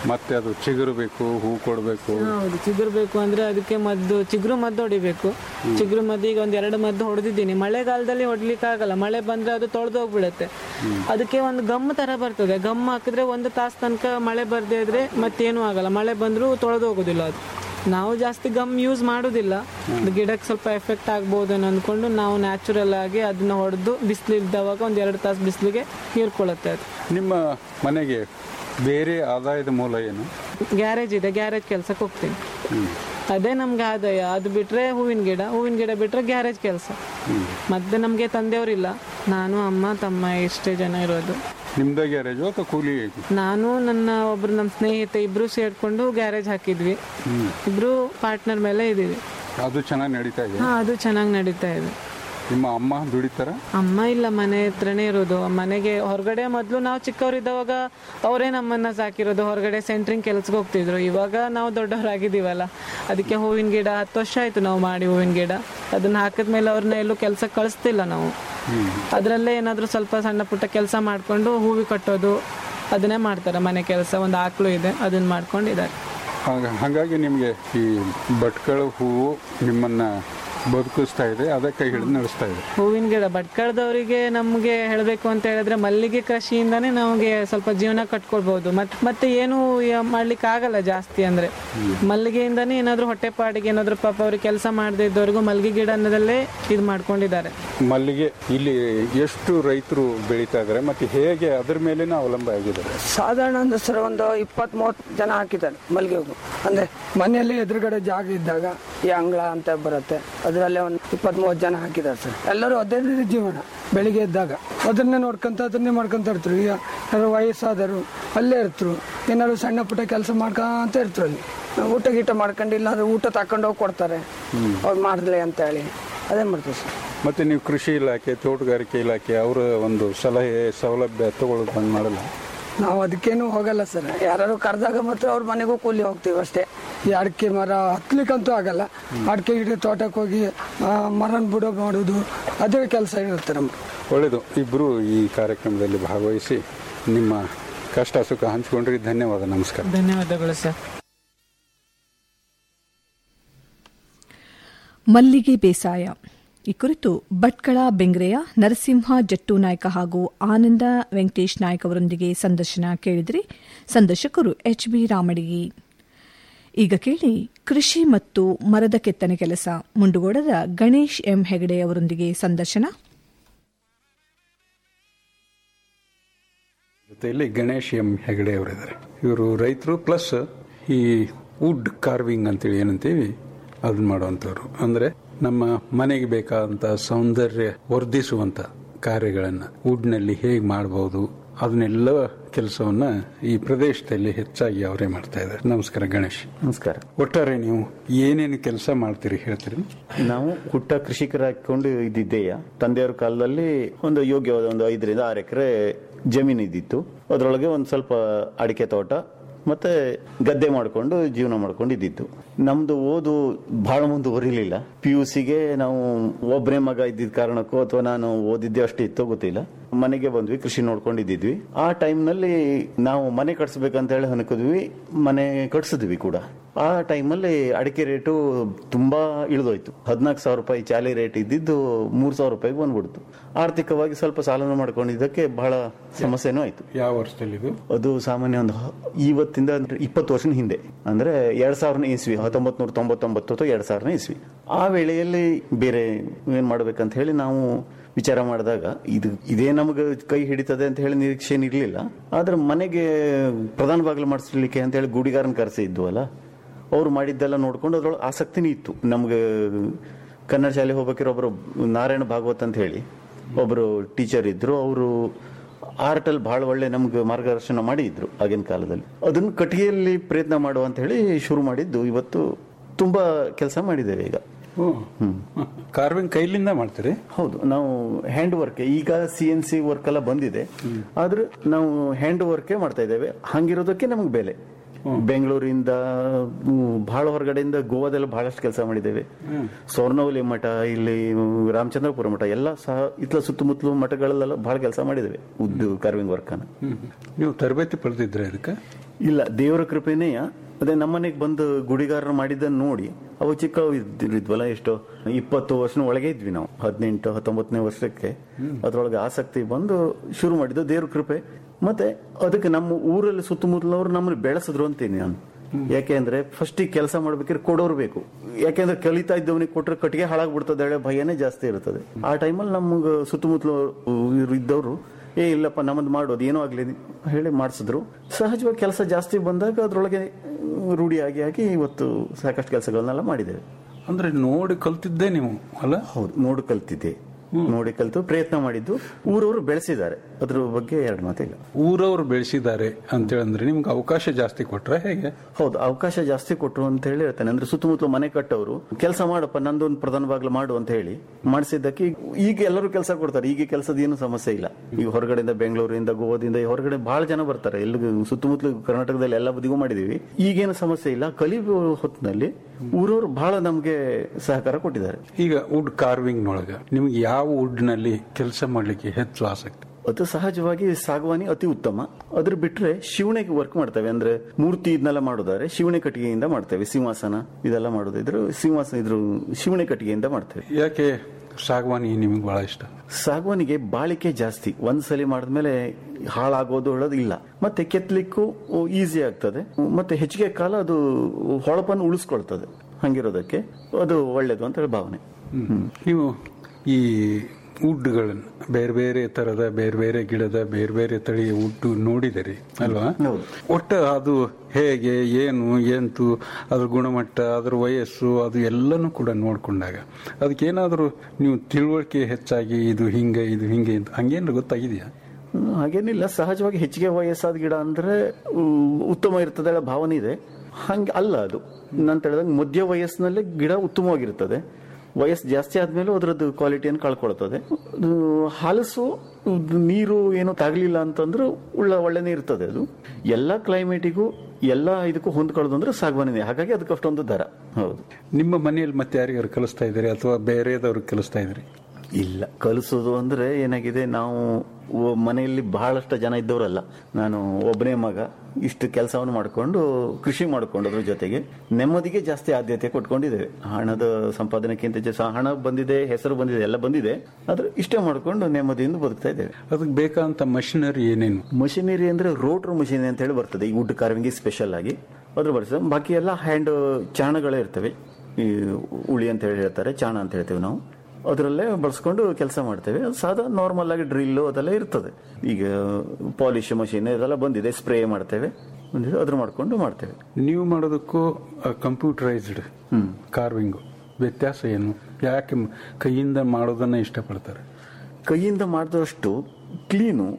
ಮತ್ತೆ ಅದು ಚಿಗುರು ಬೇಕು ಹೂ ಕೊಡಬೇಕು ಹೌದು ಚಿಗುರು ಬೇಕು ಅಂದ್ರೆ ಅದಕ್ಕೆ ಮದ್ದು ಚಿಗುರು ಮದ್ದು ಹೊಡಿಬೇಕು ಚಿಗುರು ಮದ್ದು ಈಗ ಒಂದ್ ಎರಡು ಮದ್ದು ಹೊಡೆದಿದ್ದೀನಿ ಮಳೆಗಾಲದಲ್ಲಿ ಹೊಡ್ಲಿಕ್ಕೆ ಆಗಲ್ಲ ಮಳೆ ಬಂದ್ರೆ ಅದು ತೊಳೆದು ಹೋಗ್ಬಿಡುತ್ತೆ ಅದಕ್ಕೆ ಒಂದು ಗಮ್ ತರ ಬರ್ತದೆ ಗಮ್ ಹಾಕಿದ್ರೆ ಒಂದು ತಾಸು ತನಕ ಮಳೆ ಬರ್ದೇ ಇದ್ರೆ ಮತ್ತೇನು ಆಗಲ್ಲ ಮಳೆ ಬಂದ್ರೂ ತೊಳೆದು ಹೋಗೋದಿಲ್ಲ ಅದು ನಾವು ಜಾಸ್ತಿ ಗಮ್ ಯೂಸ್ ಮಾಡೋದಿಲ್ಲ ಅದು ಗಿಡಕ್ಕೆ ಸ್ವಲ್ಪ ಎಫೆಕ್ಟ್ ಆಗ್ಬೋದು ಅನ್ನೋ ಅಂದ್ಕೊಂಡು ನಾವು ನ್ಯಾಚುರಲ್ ಆಗಿ ಅದನ್ನ ಹೊಡೆದು ಬಿಸಿಲು ಇದ್ದವಾಗ ಒಂದ್ ಎರಡು ತಾಸು ಬಿಸಿಲಿಗೆ ಹೀರ್ಕೊಳ್ಳುತ್ತೆ ಅದು ನಿಮ್ಮ ಮನೆಗೆ ಬೇರೆ ಆದಾಯದ ಮೂಲ ಏನು ಗ್ಯಾರೇಜ್ ಇದೆ ಗ್ಯಾರೇಜ್ ಕೆಲ್ಸಕ್ಕೆ ಹೋಗ್ತೀನಿ ಅದೇ ನಮ್ಗೆ ಆದಾಯ ಅದು ಬಿಟ್ರೆ ಹೂವಿನ ಗಿಡ ಹೂವಿನ ಗಿಡ ಬಿಟ್ರೆ ಗ್ಯಾರೇಜ್ ಕೆಲಸ ಮತ್ತೆ ನಮ್ಗೆ ತಂದೆಯವರಿಲ್ಲ ನಾನು ಅಮ್ಮ ತಮ್ಮ ಇಷ್ಟೇ ಜನ ಇರೋದು ನಿಮ್ದ ಗ್ಯಾರೇಜು ಅಥವಾ ಕೂಲಿ ನಾನು ನನ್ನ ಒಬ್ರು ನಮ್ಮ ಸ್ನೇಹಿತೆ ಇಬ್ರು ಸೇರ್ಕೊಂಡು ಗ್ಯಾರೇಜ್ ಹಾಕಿದ್ವಿ ಇಬ್ರು ಪಾರ್ಟ್ನರ್ ಮೇಲೆ ಇದೀವಿ ಅದು ಚೆನ್ನಾಗಿ ನಡೀತಾ ಇದೆ ಹಾ ಅದು ಚೆನ್ನಾಗಿ ನಡೀತಾ ಇದೆ ನಿಮ್ಮ ಅಮ್ಮ ದುಡಿತಾರ ಅಮ್ಮ ಇಲ್ಲ ಮನೆ ಹತ್ರನೇ ಇರೋದು ಮನೆಗೆ ಹೊರಗಡೆ ಮೊದಲು ನಾವು ಚಿಕ್ಕವರಿದ್ದವಾಗ ಅವರೇ ನಮ್ಮನ್ನ ಸಾಕಿರೋದು ಹೊರಗಡೆ ಸೆಂಟ್ರಿಂಗ್ ಕೆಲ್ಸಕ್ಕೆ ಹೋಗ್ತಿದ್ರು ಇವಾಗ ನಾವು ದೊಡ್ಡವರಾಗಿದ್ದೀವಲ್ಲ ಅದಕ್ಕೆ ಹೂವಿನ ಗಿಡ ಹತ್ತು ವರ್ಷ ಆಯ್ತು ನಾವು ಮಾಡಿ ಹೂವಿನ ಗಿಡ ಅದನ್ನ ಹಾಕಿದ್ಮೇಲೆ ಅವ್ರನ್ನ ಎಲ್ಲೂ ಕೆಲ್ಸಕ್ಕೆ ಕಳಿಸ್ತಿಲ್ಲ ನಾವು ಅದರಲ್ಲೇ ಏನಾದರೂ ಸ್ವಲ್ಪ ಸಣ್ಣ ಪುಟ್ಟ ಕೆಲಸ ಮಾಡಿಕೊಂಡು ಹೂವಿ ಕಟ್ಟೋದು ಅದನ್ನೇ ಮಾಡ್ತಾರೆ ಮನೆ ಕೆಲಸ ಒಂದು ಆಕಳು ಇದೆ ಅದನ್ನ ಮಾಡ್ಕೊಂಡಿದ್ದಾರೆ ಹಾಗ- ಹಾಗಾಗಿ ನಿಮಗೆ ಈ ಭಟ್ಕಳ ಹೂವು ನಿಮ್ಮನ್ನ ಬದುಕಿಸ್ತಾ ಇದೆ ಅದಕ್ಕೆ ಕೈ ಹಿಡಿದು ನಡೆಸ್ತಾ ಇದೆ ಹೂವಿನ ಗಿಡ ಭಟ್ಕಳದವರಿಗೆ ನಮಗೆ ಹೇಳಬೇಕು ಅಂತ ಹೇಳಿದ್ರೆ ಮಲ್ಲಿಗೆ ಕೃಷಿಯಿಂದಾನೇ ನಮಗೆ ಸ್ವಲ್ಪ ಜೀವನ ಕಟ್ಕೊಳ್ಬಹುದು ಮತ್ ಮತ್ತೆ ಏನು ಯ- ಮಾಡ್ಲಿಕ್ಕೆ ಆಗಲ್ಲ ಜಾಸ್ತಿ ಅಂದ್ರೆ ಮಲ್ಲಿಗೆಯಿಂದಾನೇ ಏನಾದ್ರು ಹೊಟ್ಟೆಪಾಡಿಗೆ ಏನಾದ್ರು ಪಾಪ ಅವ್ರಿಗೆ ಕೆಲಸ ಮಾಡದೇ ಇದ್ದವ್ರಿಗೂ ಮಲ್ಲಿಗೆ ಗಿಡ ಅನ್ನೋದಲ್ಲೇ ಇದು ಮಾಡ್ಕೊಂಡಿದ್ದಾರೆ ಮಲ್ಲಿಗೆ ಇಲ್ಲಿ ಎಷ್ಟು ರೈತರು ಬೆಳೀತಾ ಇದ್ದಾರೆ ಮತ್ತೆ ಹೇಗೆ ಅದ್ರ ಮೇಲೇನೆ ಅವಲಂಬ ಆಗಿದ್ದಾರೆ ಸಾಧಾರಣ ಅಂದ್ರೆ ಸರ್ ಒಂದು ಇಪ್ಪತ್ತ್ ಮೂವತ್ತು ಜನ ಹಾಕಿದ್ದಾರೆ ಮಲ್ಲಿಗೆ ಹೂವು ಅಂದ್ರೆ ಮನೆಯಲ್ಲಿ ಎದುರುಗಡೆ ಜಾಗ ಇದ್ದಾಗ ಈ ಅಂಗಳ ಅಂತ ಬರುತ್ತೆ ಅದರಲ್ಲೇ ಒಂದು ಇಪ್ಪತ್ತ್ ಮೂವತ್ತು ಜನ ಹಾಕಿದ್ದಾರೆ ಸರ್ ಎಲ್ಲರೂ ಅದೇ ರೀತಿ ಜೀವನ ಬೆಳಿಗ್ಗೆ ಎದ್ದಾಗ ಅದನ್ನೇ ನೋಡ್ಕೊಂತ ಅದನ್ನೇ ಮಾಡ್ಕೊಂತ ಇರ್ತಾರೆ ಈಗ ಯಾರು ವಯಸ್ಸಾದರು ಅಲ್ಲೇ ಇರ್ತರು ಏನಾದ್ರು ಸಣ್ಣ ಪುಟ್ಟ ಕೆಲಸ ಮಾಡ್ಕೊಂತ ಇರ್ತರು ಅಲ್ಲಿ ಊಟ ಗೀಟ ಮಾಡ್ಕೊಂಡು ಇಲ್ಲಾಂದ್ರೆ ಊಟ ತಕೊಂಡು ಹೋಗಿ ಕೊಡ್ತಾರೆ ಅವ್ರು ಮಾಡಿದ್ಲೆ ಅಂತ ಹೇಳಿ ಅದೇ ಮಾಡ್ತೀವಿ ಸರ್ ಮತ್ತೆ ನೀವು ಕೃಷಿ ಇಲಾಖೆ ತೋಟಗಾರಿಕೆ ಇಲಾಖೆ ಅವರ ಒಂದು ಸಲಹೆ ಸೌಲಭ್ಯ ತಗೊಳ್ಳೋದು ಬಂದ್ ಮಾಡಲ್ಲ ನಾವು ಅದಕ್ಕೇನು ಹೋಗಲ್ಲ ಸರ್ ಯಾರು ಕರೆದಾಗ ಮಾತ್ರ ಅವ್ರ ಮನೆಗೂ ಕೂಲಿ ಹೋಗ್ತೀವಿ ಅಷ್ಟೇ ಈ ಅಡಿಕೆ ಮರ ಹತ್ಲಿಕ್ಕಂತೂ ಆಗಲ್ಲ ಅಡಿಕೆ ಗಿಡ ತೋಟಕ್ಕೆ ಹೋಗಿ ಆ, ಮರನ ಬುಡೋ ಮಾಡೋದು ಅದೇ ಕೆಲಸ ಇರುತ್ತೆ ನಮ್ಗೆ ಒಳ್ಳೆಯದು ಇಬ್ಬರು ಈ ಕಾರ್ಯಕ್ರಮದಲ್ಲಿ ಭಾಗವಹಿಸಿ ನಿಮ್ಮ ಕಷ್ಟ ಸುಖ ಹಂಚ್ಕೊಂಡ್ರಿ ಧನ್ಯವಾದ ನಮಸ್ಕಾರ ಧನ್ಯವಾದಗಳು ಸರ್ ಮಲ್ಲಿಗೆ ಬೇಸಾಯ ಈ ಕುರಿತು ಭಟ್ಕಳ ಬೆಂಗ್ರೆಯ ನರಸಿಂಹ ಜಟ್ಟು ನಾಯ್ಕ ಹಾಗೂ ಆನಂದ ವೆಂಕಟೇಶ್ ನಾಯ್ಕ ಅವರೊಂದಿಗೆ ಸಂದರ್ಶನ ಕೇಳಿದ್ರಿ ಸಂದರ್ಶಕರು ಎಚ್ ಬಿ ರಾಮಡಿಗಿ ಈಗ ಕೇಳಿ ಕೃಷಿ ಮತ್ತು ಮರದ ಕೆತ್ತನೆ ಕೆಲಸ ಮುಂಡುಗೋಡದ ಗಣೇಶ್ ಎಂ ಹೆಗಡೆ ಅವರೊಂದಿಗೆ ಸಂದರ್ಶನ ಜೊತೆಯಲ್ಲಿ ಗಣೇಶ್ ಎಂ ಹೆಗಡೆ ಅವರಿದ್ದಾರೆ ಇವರು ರೈತರು ಪ್ಲಸ್ ಈ ವುಡ್ ಕಾರ್ವಿಂಗ್ ಅಂತೇಳಿ ಏನಂತೀವಿ ಅದನ್ನ ಮಾಡುವಂಥವ್ರು ಅಂದ್ರೆ ನಮ್ಮ ಮನೆಗೆ ಬೇಕಾದಂತ ಸೌಂದರ್ಯ ವರ್ಧಿಸುವಂತ ಕಾರ್ಯಗಳನ್ನ ವುಡ್ ನಲ್ಲಿ ಹೇಗೆ ಮಾಡಬಹುದು ಅದನ್ನೆಲ್ಲ ಕೆಲಸವನ್ನ ಈ ಪ್ರದೇಶದಲ್ಲಿ ಹೆಚ್ಚಾಗಿ ಅವರೇ ಮಾಡ್ತಾ ಇದ್ದಾರೆ ನಮಸ್ಕಾರ ಗಣೇಶ್ ನಮಸ್ಕಾರ ಒಟ್ಟಾರೆ ನೀವು ಏನೇನು ಕೆಲಸ ಮಾಡ್ತೀರಿ ಹೇಳ್ತೀರಿ ನಾವು ಹುಟ್ಟ ಕೃಷಿಕರಾಗಿಕೊಂಡು ಇದ್ದಿದ್ದೇಯ ತಂದೆಯವರ ಕಾಲದಲ್ಲಿ ಒಂದು ಯೋಗ್ಯವಾದ ಒಂದು ಐದರಿಂದ ಆರು ಎಕರೆ ಜಮೀನು ಇದ್ದಿತ್ತು ಅದರೊಳಗೆ ಒಂದು ಸ್ವಲ್ಪ ಅಡಿಕೆ ತೋಟ ಮತ್ತೆ ಗದ್ದೆ ಮಾಡಿಕೊಂಡು ಜೀವನ ಮಾಡ್ಕೊಂಡು ಇದ್ದಿತ್ತು ನಮ್ದು ಓದು ಬಹಳ ಮುಂದುವರಿಲಿಲ್ಲ ಪಿ ಯು ಸಿಗೆ ನಾವು ಒಬ್ಬನೇ ಮಗ ಇದ್ದಿದ್ದ ಕಾರಣಕ್ಕೂ ಅಥವಾ ನಾನು ಓದಿದ್ದೆ ಅಷ್ಟು ಇತ್ತೋ ಗೊತ್ತಿಲ್ಲ ಮನೆಗೆ ಬಂದ್ವಿ ಕೃಷಿ ನೋಡ್ಕೊಂಡಿದ್ದಿದ್ವಿ ಆ ಟೈಮ್ನಲ್ಲಿ ನಾವು ಮನೆ ಕಟ್ಸ್ಬೇಕಂತ ಹೇಳಿ ಅನ್ಕಿದ್ವಿ ಮನೆ ಕಟ್ಸಿದ್ವಿ ಕೂಡ ಆ ಟೈಮಲ್ಲಿ ಅಡಿಕೆ ರೇಟು ತುಂಬಾ ಇಳಿದೋಯ್ತು ಹದಿನಾಲ್ಕು ಸಾವಿರ ರೂಪಾಯಿ ಚಾಲಿ ರೇಟ್ ಇದ್ದಿದ್ದು ಮೂರ್ ಸಾವಿರ ರೂಪಾಯಿಗೆ ಬಂದ್ಬಿಡ್ತು ಆರ್ಥಿಕವಾಗಿ ಸ್ವಲ್ಪ ಸಾಲನ ಮಾಡ್ಕೊಂಡಿದ್ದಕ್ಕೆ ಬಹಳ ಸಮಸ್ಯೆನೂ ಆಯ್ತು ಯಾವ ವರ್ಷದಲ್ಲಿ ಇದು ಅದು ಸಾಮಾನ್ಯ ಒಂದು ಹ- ಇವತ್ತಿಂದ ಅಂದ್ರೆ ಇಪ್ಪತ್ತು ವರ್ಷದ ಹಿಂದೆ ಅಂದ್ರೆ ಎರಡ್ ಸಾವಿರನೇ ಇಸ್ವಿ ಹತ್ತೊಂಬತ್ ನೂರ ತೊಂಬತ್ತೊಂಬತ್ತು ಅಥವಾ ಎರಡ್ ಸಾವಿರನೇ ಇಸ್ವಿ ಆ ವೇಳೆಯಲ್ಲಿ ಬೇರೆ ಏನ್ ಮಾಡ್ಬೇಕಂತ ಹೇಳಿ ನಾವು ವಿಚಾರ ಮಾಡಿದಾಗ ಇದು ಇದೇ ನಮಗೆ ಕೈ ಹಿಡಿತದೆ ಅಂತ ಹೇಳಿ ನಿರೀಕ್ಷೆ ಇರಲಿಲ್ಲ ಆದ್ರೆ ಮನೆಗೆ ಪ್ರಧಾನ ಬಾಗಿಲು ಮಾಡಿಸ್ಲಿಕ್ಕೆ ಅಂತ ಹೇಳಿ ಗುಡಿಗಾರನ್ ಕರೆಸಿ ಇದ್ವಲ್ಲ ಅವ್ರು ಮಾಡಿದ್ದೆಲ್ಲ ನೋಡ್ಕೊಂಡು ಅದ್ರೊಳಗೆ ಆಸಕ್ತಿನೂ ಇತ್ತು ನಮ್ಗೆ ಕನ್ನಡ ಶಾಲೆ ಹೋಗ್ಬೇಕಿರೋ ಒಬ್ರು ನಾರಾಯಣ ಭಾಗವತ್ ಅಂತ ಹೇಳಿ ಒಬ್ರು ಟೀಚರ್ ಇದ್ರು ಅವರು ಆರ್ಟ್ ಅಲ್ಲಿ ಬಹಳ ಒಳ್ಳೆ ನಮ್ಗೆ ಮಾರ್ಗದರ್ಶನ ಮಾಡಿದ್ರು ಆಗಿನ ಕಾಲದಲ್ಲಿ ಅದನ್ನ ಕಟ್ಟಿಗೆಯಲ್ಲಿ ಪ್ರಯತ್ನ ಮಾಡುವ ಅಂತ ಹೇಳಿ ಶುರು ಮಾಡಿದ್ದು ಇವತ್ತು ತುಂಬಾ ಕೆಲಸ ಮಾಡಿದ್ದೇವೆ ಈಗ ಕಾರ್ವಿಂಗ್ ಕೈಲಿಂದ ಮಾಡ್ತೀರಿ ಹೌದು ನಾವು ಹ್ಯಾಂಡ್ ವರ್ಕ್ ಈಗ ಸಿ ಎನ್ ಸಿ ವರ್ಕ್ ಎಲ್ಲ ಬಂದಿದೆ ಆದ್ರೆ ನಾವು ಹ್ಯಾಂಡ್ ವರ್ಕ್ ಮಾಡ್ತಾ ಇದ್ದೇವೆ ಹಂಗಿರೋದಕ್ಕೆ ನಮ್ಗೆ ಬೆಲೆ ಬೆಂಗಳೂರಿಂದ ಹ್ಮ್, ಬಹಳ ಹೊರಗಡೆಯಿಂದ ಗೋವಾದೆಲ್ಲ ಬಹಳಷ್ಟು ಕೆಲಸ ಮಾಡಿದ್ದೇವೆ ಸ್ವರ್ಣವಲಿ ಮಠ ಇಲ್ಲಿ ರಾಮಚಂದ್ರಪುರ ಮಠ ಎಲ್ಲ ಸಹ ಇತ್ಲ ಸುತ್ತಮುತ್ತಲು ಮಠಗಳಲ್ಲೆಲ್ಲ ಬಹಳ ಕೆಲಸ ಮಾಡಿದ್ದೇವೆ ಉದ್ದು ಕಾರ್ವಿಂಗ್ ವರ್ಕ್ ಅನ್ನ ನೀವು ತರಬೇತಿ ಪಡೆದಿದ್ರೆ ಅದಕ್ಕೆ ಇಲ್ಲ ದೇವರ ಕೃಪೆನೆಯ ಅದೇ ನಮ್ಮನೆಗೆ ಬಂದು ಗುಡಿಗಾರರು ಮಾಡಿದ್ದನ್ನು ನೋಡಿ ಅವು ಚಿಕ್ಕ ಇದ್ವಲ್ಲ ಎಷ್ಟೋ ಇಪ್ಪತ್ತು ವರ್ಷದ ಒಳಗೆ ಇದ್ವಿ ನಾವು ಹದಿನೆಂಟು ಹತ್ತೊಂಬತ್ತನೇ ವರ್ಷಕ್ಕೆ ಅದ್ರೊಳಗೆ ಆಸಕ್ತಿ ಬಂದು ಶುರು ಮಾಡಿದ್ದು ದೇವ್ರ ಕೃಪೆ ಮತ್ತೆ ಅದಕ್ಕೆ ನಮ್ಮ ಊರಲ್ಲಿ ಸುತ್ತಮುತ್ತಲವರು ನಮ್ಮನ್ನು ಬೆಳೆಸಿದ್ರು ಅಂತೀನಿ ನಾನು ಯಾಕೆಂದ್ರೆ ಫಸ್ಟ್ ಕೆಲಸ ಮಾಡ್ಬೇಕಾದ್ರೆ ಕೊಡೋರು ಬೇಕು ಯಾಕೆಂದ್ರೆ ಕಲಿತಾ ಇದ್ದವನಿಗೆ ಕೊಟ್ರೆ ಕಟ್ಟಿಗೆ ಹಾಳಾಗ್ಬಿಡ್ತದೆ ಹೇಳೋ ಭಯನೇ ಜಾಸ್ತಿ ಇರ್ತದೆ ಆ ಟೈಮಲ್ಲಿ ನಮ್ಗೆ ಸುತ್ತಮುತ್ತಲು ಇದ್ದವರು ಏ ಇಲ್ಲಪ್ಪ ನಮ್ಮದು ಮಾಡೋದು ಏನೋ ಆಗ್ಲಿ ಹೇಳಿ ಮಾಡಿಸಿದ್ರು ಸಹಜವಾಗಿ ಕೆಲಸ ಜಾಸ್ತಿ ಬಂದಾಗ ಅದ್ರೊಳಗೆ ರೂಢಿ ಆಗಿ ಆಗಿ ಇವತ್ತು ಸಾಕಷ್ಟು ಕೆಲಸಗಳನ್ನೆಲ್ಲ ಮಾಡಿದ್ದೇವೆ ಅಂದ್ರೆ ನೋಡಿ ಕಲ್ತಿದ್ದೆ ನೀವು ಅಲ್ಲ ಹೌದು ನೋಡಿ ಕಲ್ತಿದ್ದೆ ನೋಡಿ ಕಲ್ತು ಪ್ರಯತ್ನ ಮಾಡಿದ್ದು ಊರವರು ಬೆಳೆಸಿದ್ದಾರೆ ಅದ್ರ ಬಗ್ಗೆ ಎರಡು ಮಾತಿಲ್ಲ ಊರವ್ರು ಬೆಳೆಸಿದ್ದಾರೆ ಅಂತೇಳಿ ಅಂದ್ರೆ ನಿಮ್ಗೆ ಅವಕಾಶ ಜಾಸ್ತಿ ಕೊಟ್ರೆ ಹೇಗೆ ಹೌದು ಅವಕಾಶ ಜಾಸ್ತಿ ಕೊಟ್ಟರು ಅಂತ ಹೇಳಿ ಹೇಳ್ತಾನೆ ಅಂದ್ರೆ ಸುತ್ತಮುತ್ತಲು ಮನೆ ಕಟ್ಟವರು ಕೆಲಸ ಮಾಡಪ್ಪ ನಂದೊಂದು ಪ್ರಧಾನ ಬಾಗ್ಲು ಮಾಡು ಅಂತ ಹೇಳಿ ಮಾಡಿಸಿದ್ದಕ್ಕೆ ಈಗ- ಈಗ ಎಲ್ಲರೂ ಕೆಲಸ ಕೊಡ್ತಾರೆ ಈಗ ಕೆಲಸದ ಏನು ಸಮಸ್ಯೆ ಇಲ್ಲ ಈಗ ಹೊರಗಡೆಯಿಂದ ಬೆಂಗಳೂರಿಂದ ಗೋವಾದಿಂದ ಈ ಹೊರಗಡೆ ಬಹಳ ಜನ ಬರ್ತಾರೆ ಎಲ್ಲಿ ಸುತ್ತಮುತ್ತಲು ಕರ್ನಾಟಕದಲ್ಲಿ ಎಲ್ಲ ಬದಿಗೂ ಮಾಡಿದೀವಿ ಈಗೇನು ಸಮಸ್ಯೆ ಇಲ್ಲ ಕಲಿಯುವ ಹೊತ್ತಿನಲ್ಲಿ ಊರವರು ಬಹಳ ನಮ್ಗೆ ಸಹಕಾರ ಕೊಟ್ಟಿದ್ದಾರೆ ಈಗ ವುಡ್ ಕಾರ್ವಿಂಗ್ ನೊಳಗ ನಿಮ್ಗೆ ಯಾವ ವುಡ್ ನಲ್ಲಿ ಕೆಲಸ ಮಾಡ್ಲಿಕ್ಕೆ ಹೆಚ್ಚು ಆಸಕ್ತಿ ಅದು ಸಹಜವಾಗಿ ಸಾಗವಾನಿ ಅತಿ ಉತ್ತಮ ಅದ್ರ ಬಿಟ್ರೆ ಶಿವಣಿಗೆ ವರ್ಕ್ ಮಾಡ್ತೇವೆ ಅಂದ್ರೆ ಮೂರ್ತಿ ಇದನ್ನೆಲ್ಲ ಮಾಡೋದಾದ್ರೆ ಶಿವಣಿ ಕಟ್ಟಿಗೆಯಿಂದ ಮಾಡ್ತೇವೆ ಸಿಂಹಾಸನ ಇದೆಲ್ಲ ಮಾಡೋದಿದ್ರೆ ಸಿಂಹಾಸನ ಇದ್ರ ಶಿವಣಿ ಕಟ್ಟಿಗೆಯಿಂದ ಮಾಡ್ತೇವೆ ಯಾಕೆ ಸಾಗವಾನಿ ನಿಮ್ಗೆ ಬಹಳ ಇಷ್ಟ ಸಾಗವಾನಿಗೆ ಬಾಳಿಕೆ ಜಾಸ್ತಿ ಒಂದ್ಸಲಿ ಮಾಡಿದ್ಮೇಲೆ ಹಾಳಾಗೋದು ಹೇಳೋದು ಇಲ್ಲ ಮತ್ತೆ ಕೆತ್ತಲಿಕ್ಕೂ ಈಸಿ ಆಗ್ತದೆ ಮತ್ತೆ ಹೆಚ್ಚಿಗೆ ಕಾಲ ಅದು ಹೊಳಪನ್ನು ಉಳಿಸ್ಕೊಳ್ತದೆ ಹಂಗಿರೋದಕ್ಕೆ ಅದು ಒಳ್ಳೇದು ಅಂತ ಹೇಳಿ ಭಾವನೆ ನೀವು ಈ ವುಡ್ಗಳನ್ನು ಬೇರೆ ಬೇರೆ ತರದ ಬೇರೆ ಬೇರೆ ಗಿಡದ ಬೇರೆ ಬೇರೆ ತಳಿಯ ವುಡ್ ನೋಡಿದಿರಿ ಅಲ್ವಾ ಒಟ್ಟು ಅದು ಹೇಗೆ ಏನು ಎಂತು ಅದ್ರ ಗುಣಮಟ್ಟ ಅದ್ರ ವಯಸ್ಸು ಅದು ಎಲ್ಲನೂ ಕೂಡ ನೋಡ್ಕೊಂಡಾಗ ಅದಕ್ಕೇನಾದರೂ ನೀವು ತಿಳುವಳಿಕೆ ಹೆಚ್ಚಾಗಿ ಇದು ಹಿಂಗೆ ಇದು ಹಿಂಗೆ ಅಂತ ಹಂಗೇನಾದ್ರು ಗೊತ್ತಾಗಿದೆಯಾ ಹ್ಮ್, ಹಾಗೇನಿಲ್ಲ ಸಹಜವಾಗಿ ಹೆಚ್ಚಿಗೆ ವಯಸ್ಸಾದ ಗಿಡ ಅಂದ್ರೆ ಉ- ಉತ್ತಮ ಇರ್ತದೆ ಅನ್ನೋ ಭಾವನೆ ಇದೆ ಹಂಗೆ ಅಲ್ಲ ಅದು ನಾನು ಹೇಳಿದಂಗೆ ಮಧ್ಯ ವಯಸ್ಸಿನಲ್ಲೇ ಗಿಡ ಉತ್ತಮವಾಗಿರ್ತದೆ ವಯಸ್ಸು ಜಾಸ್ತಿ ಆದ್ಮೇಲೆ ಅದರದ್ದು ಕ್ವಾಲಿಟಿಯನ್ನು ಕಳ್ಕೊಳ್ತದೆ ಅದು ಹಲಸು ಅದು ನೀರು ಏನು ತಾಗಲಿಲ್ಲ ಅಂತಂದ್ರೆ ಉಳ್ಳ ಒಳ್ಳೆನೇ ಇರ್ತದೆ ಅದು ಎಲ್ಲ ಕ್ಲೈಮೇಟಿಗೂ ಎಲ್ಲ ಇದಕ್ಕೂ ಹೊಂದ್ಕೊಳ್ಳೋದು ಅಂದ್ರೆ ಸಾಗವಾನಿದೆ ಹಾಗಾಗಿ ಅದಕ್ಕೆ ಅಷ್ಟೊಂದು ದರ ಹೌದು ನಿಮ್ಮ ಮನೆಯಲ್ಲಿ ಮತ್ತೆ ಯಾರಿಗಾರು ಕಲಿಸ್ತಾ ಇದ್ದೀರಿ ಅಥವಾ ಬೇರೆದವ್ರಿಗೆ ಕಲಿಸ್ತಾ ಇದ್ದೀರಿ ಇಲ್ಲ ಕಲಿಸೋದು ಅಂದ್ರೆ ಏನಾಗಿದೆ ನಾವು ಒ- ಮನೆಯಲ್ಲಿ ಬಹಳಷ್ಟು ಜನ ಇದ್ದವರಲ್ಲ ನಾನು ಒಬ್ಬನೇ ಮಗ ಇಷ್ಟು ಕೆಲಸವನ್ನು ಮಾಡಿಕೊಂಡು ಕೃಷಿ ಮಾಡಿಕೊಂಡು ಅದ್ರ ಜೊತೆಗೆ ನೆಮ್ಮದಿಗೆ ಜಾಸ್ತಿ ಆದ್ಯತೆ ಕೊಟ್ಕೊಂಡಿದ್ದೇವೆ ಹಣದ ಸಂಪಾದನೆಕ್ಕಿಂತ ಜಾಸ್ತಿ ಹಣ ಬಂದಿದೆ ಹೆಸರು ಬಂದಿದೆ ಎಲ್ಲ ಬಂದಿದೆ ಆದ್ರೆ ಇಷ್ಟೇ ಮಾಡ್ಕೊಂಡು ನೆಮ್ಮದಿಯಿಂದ ಬದುಕ್ತಾ ಇದ್ದೇವೆ ಅದಕ್ಕೆ ಬೇಕಾದಂತ ಮಷಿನರಿ ಏನೇನು ಮಷಿನರಿ ಅಂದ್ರೆ ರೋಟ್ರ್ ಮಷಿನ್ ಅಂತ ಹೇಳಿ ಬರ್ತದೆ ಈ ವುಡ್ ಕಾರ್ವಿಂಗ್ ಸ್ಪೆಷಲ್ ಆಗಿ ಅದ್ರ ಬರ್ತದೆ ಬಾಕಿ ಎಲ್ಲ ಹ್ಯಾಂಡ್ ಚಾಣಗಳೇ ಇರ್ತವೆ ಈ ಉಳಿ ಅಂತ ಹೇಳಿ ಹೇಳ್ತಾರೆ ಚಾಣ ಅಂತ ಹೇಳ್ತೇವೆ ನಾವು ಅದರಲ್ಲೇ ಬಳಸ್ಕೊಂಡು ಕೆಲಸ ಮಾಡ್ತೇವೆ ಅದು ಸಾದಾ ನಾರ್ಮಲ್ ಆಗಿ ಡ್ರಿಲ್ಲು ಅದೆಲ್ಲ ಇರ್ತದೆ ಈಗ ಪಾಲಿಶ್ ಮಷಿನ್ ಇದೆಲ್ಲ ಬಂದಿದೆ ಸ್ಪ್ರೇ ಮಾಡ್ತೇವೆ ಬಂದಿದೆ ಅದ್ರ ಮಾಡ್ಕೊಂಡು ಮಾಡ್ತೇವೆ ನೀವು ಮಾಡೋದಕ್ಕೂ ಕಂಪ್ಯೂಟರೈಸ್ಡ್ ಕಾರ್ವಿಂಗು ವ್ಯತ್ಯಾಸ ಏನು ಯಾಕೆ ಮ್- ಕೈಯಿಂದ ಮಾಡೋದನ್ನ ಇಷ್ಟಪಡ್ತಾರೆ ಕೈಯಿಂದ ಮಾಡಿದಷ್ಟು clean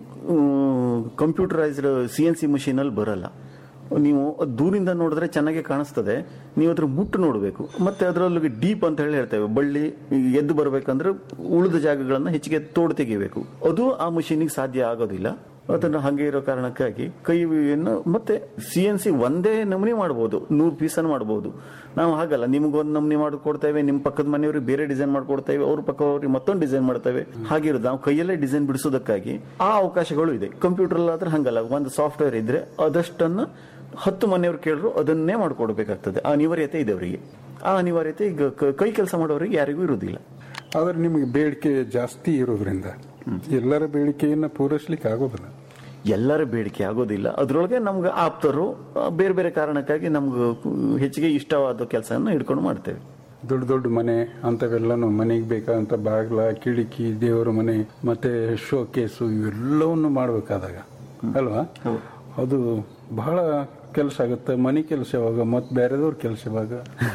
computerised C N C ಮಷೀನಲ್ಲಿ ಬರಲ್ಲ ನೀವು ಅದ್ ದೂರಿಂದ ನೋಡಿದ್ರೆ ಚೆನ್ನಾಗಿ ಕಾಣಿಸ್ತದೆ ನೀವು ಅದ್ರ ಮುಟ್ಟು ನೋಡಬೇಕು ಮತ್ತೆ ಅದರಲ್ಲಿ ಡೀಪ್ ಅಂತ ಹೇಳಿ ಹೇಳ್ತೇವೆ ಬಳ್ಳಿ ಎದ್ದು ಬರಬೇಕಂದ್ರೆ ಉಳಿದ ಜಾಗಗಳನ್ನ ಹೆಚ್ಚಿಗೆ ತೋಡು ತೆಗಿಬೇಕು ಅದು ಆ ಮಷೀನಿಗೆ ಸಾಧ್ಯ ಆಗೋದಿಲ್ಲ ಅದನ್ನ ಹಂಗೆ ಇರೋ ಕಾರಣಕ್ಕಾಗಿ ಕೈಯನ್ನು ಮತ್ತೆ ಸಿ ಎನ್ ಸಿ ಒಂದೇ ನಮೂನಿ ಮಾಡ್ಬೋದು ನೂರು ಪೀಸನ್ನು ಮಾಡ್ಬೋದು ನಾವು ಹಾಗಲ್ಲ ನಿಮ್ಗೊಂದು ನಮೂನಿ ಮಾಡಿಕೊಡ್ತೇವೆ ನಿಮ್ಮ ಪಕ್ಕದ ಮನೆಯವ್ರಿಗೆ ಬೇರೆ ಡಿಸೈನ್ ಮಾಡ್ಕೊಡ್ತೇವೆ ಅವ್ರ ಪಕ್ಕದವ್ರಿಗೆ ಮತ್ತೊಂದು ಡಿಸೈನ್ ಮಾಡ್ತೇವೆ ಹಾಗಿರೋದು ನಾವು ಕೈಯಲ್ಲೇ ಡಿಸೈನ್ ಬಿಡಿಸೋದಕ್ಕಾಗಿ ಆ ಅವಕಾಶಗಳು ಇದೆ ಕಂಪ್ಯೂಟರ್ ಆದ್ರೆ ಹಂಗಲ್ಲ ಒಂದು ಸಾಫ್ಟ್ವೇರ್ ಇದ್ರೆ ಅದಷ್ಟನ್ನು ಹತ್ತು ಮನೆಯವ್ರು ಕೇಳಿದ್ರು ಅದನ್ನೇ ಮಾಡ್ಕೊಡ್ಬೇಕಾಗ್ತದೆ ಆ ಅನಿವಾರ್ಯತೆ ಇದೆ ಅವರಿಗೆ ಆ ಅನಿವಾರ್ಯತೆ ಈಗ ಕ- ಕೈ ಕೆಲಸ ಮಾಡೋರಿಗೆ ಯಾರಿಗೂ ಇರುವುದಿಲ್ಲ ಆದ್ರೆ ನಿಮಗೆ ಬೇಡಿಕೆ ಜಾಸ್ತಿ ಇರೋದ್ರಿಂದ ಎಲ್ಲರ ಬೇಡಿಕೆಯನ್ನ ಪೂರೈಸ್ಲಿಕ್ಕೆ ಆಗೋದಿಲ್ಲ ಎಲ್ಲರ ಬೇಡಿಕೆ ಆಗೋದಿಲ್ಲ ಅದರೊಳಗೆ ನಮ್ಗೆ ಆಪ್ತರು ಆ, ಬೇರೆ ಬೇರೆ ಕಾರಣಕ್ಕಾಗಿ ನಮ್ಗೆ ಹೆಚ್ಚಿಗೆ ಇಷ್ಟವಾದ ಕೆಲಸನ ಹಿಡ್ಕೊಂಡು ಮಾಡ್ತೇವೆ ದೊಡ್ಡ ದೊಡ್ಡ ಮನೆ ಅಂತವೆಲ್ಲನೂ ಮನೆಗೆ ಬೇಕಾದಂತ ಬಾಗ್ಲ ಕಿಟಕಿ ದೇವರ ಮನೆ ಮತ್ತೆ ಶೋ ಕೇಸು ಇವೆಲ್ಲವನ್ನು ಮಾಡಬೇಕಾದಾಗ ಅಲ್ವಾ ಅದು ಬಹಳ ಕೆಲಸ ಆಗುತ್ತೆ ಮನೆ ಕೆಲಸ ಯಾವಾಗ ಮತ್ತೆ ಬೇರೆದವ್ರ ಕೆಲಸ ಯಾವಾಗ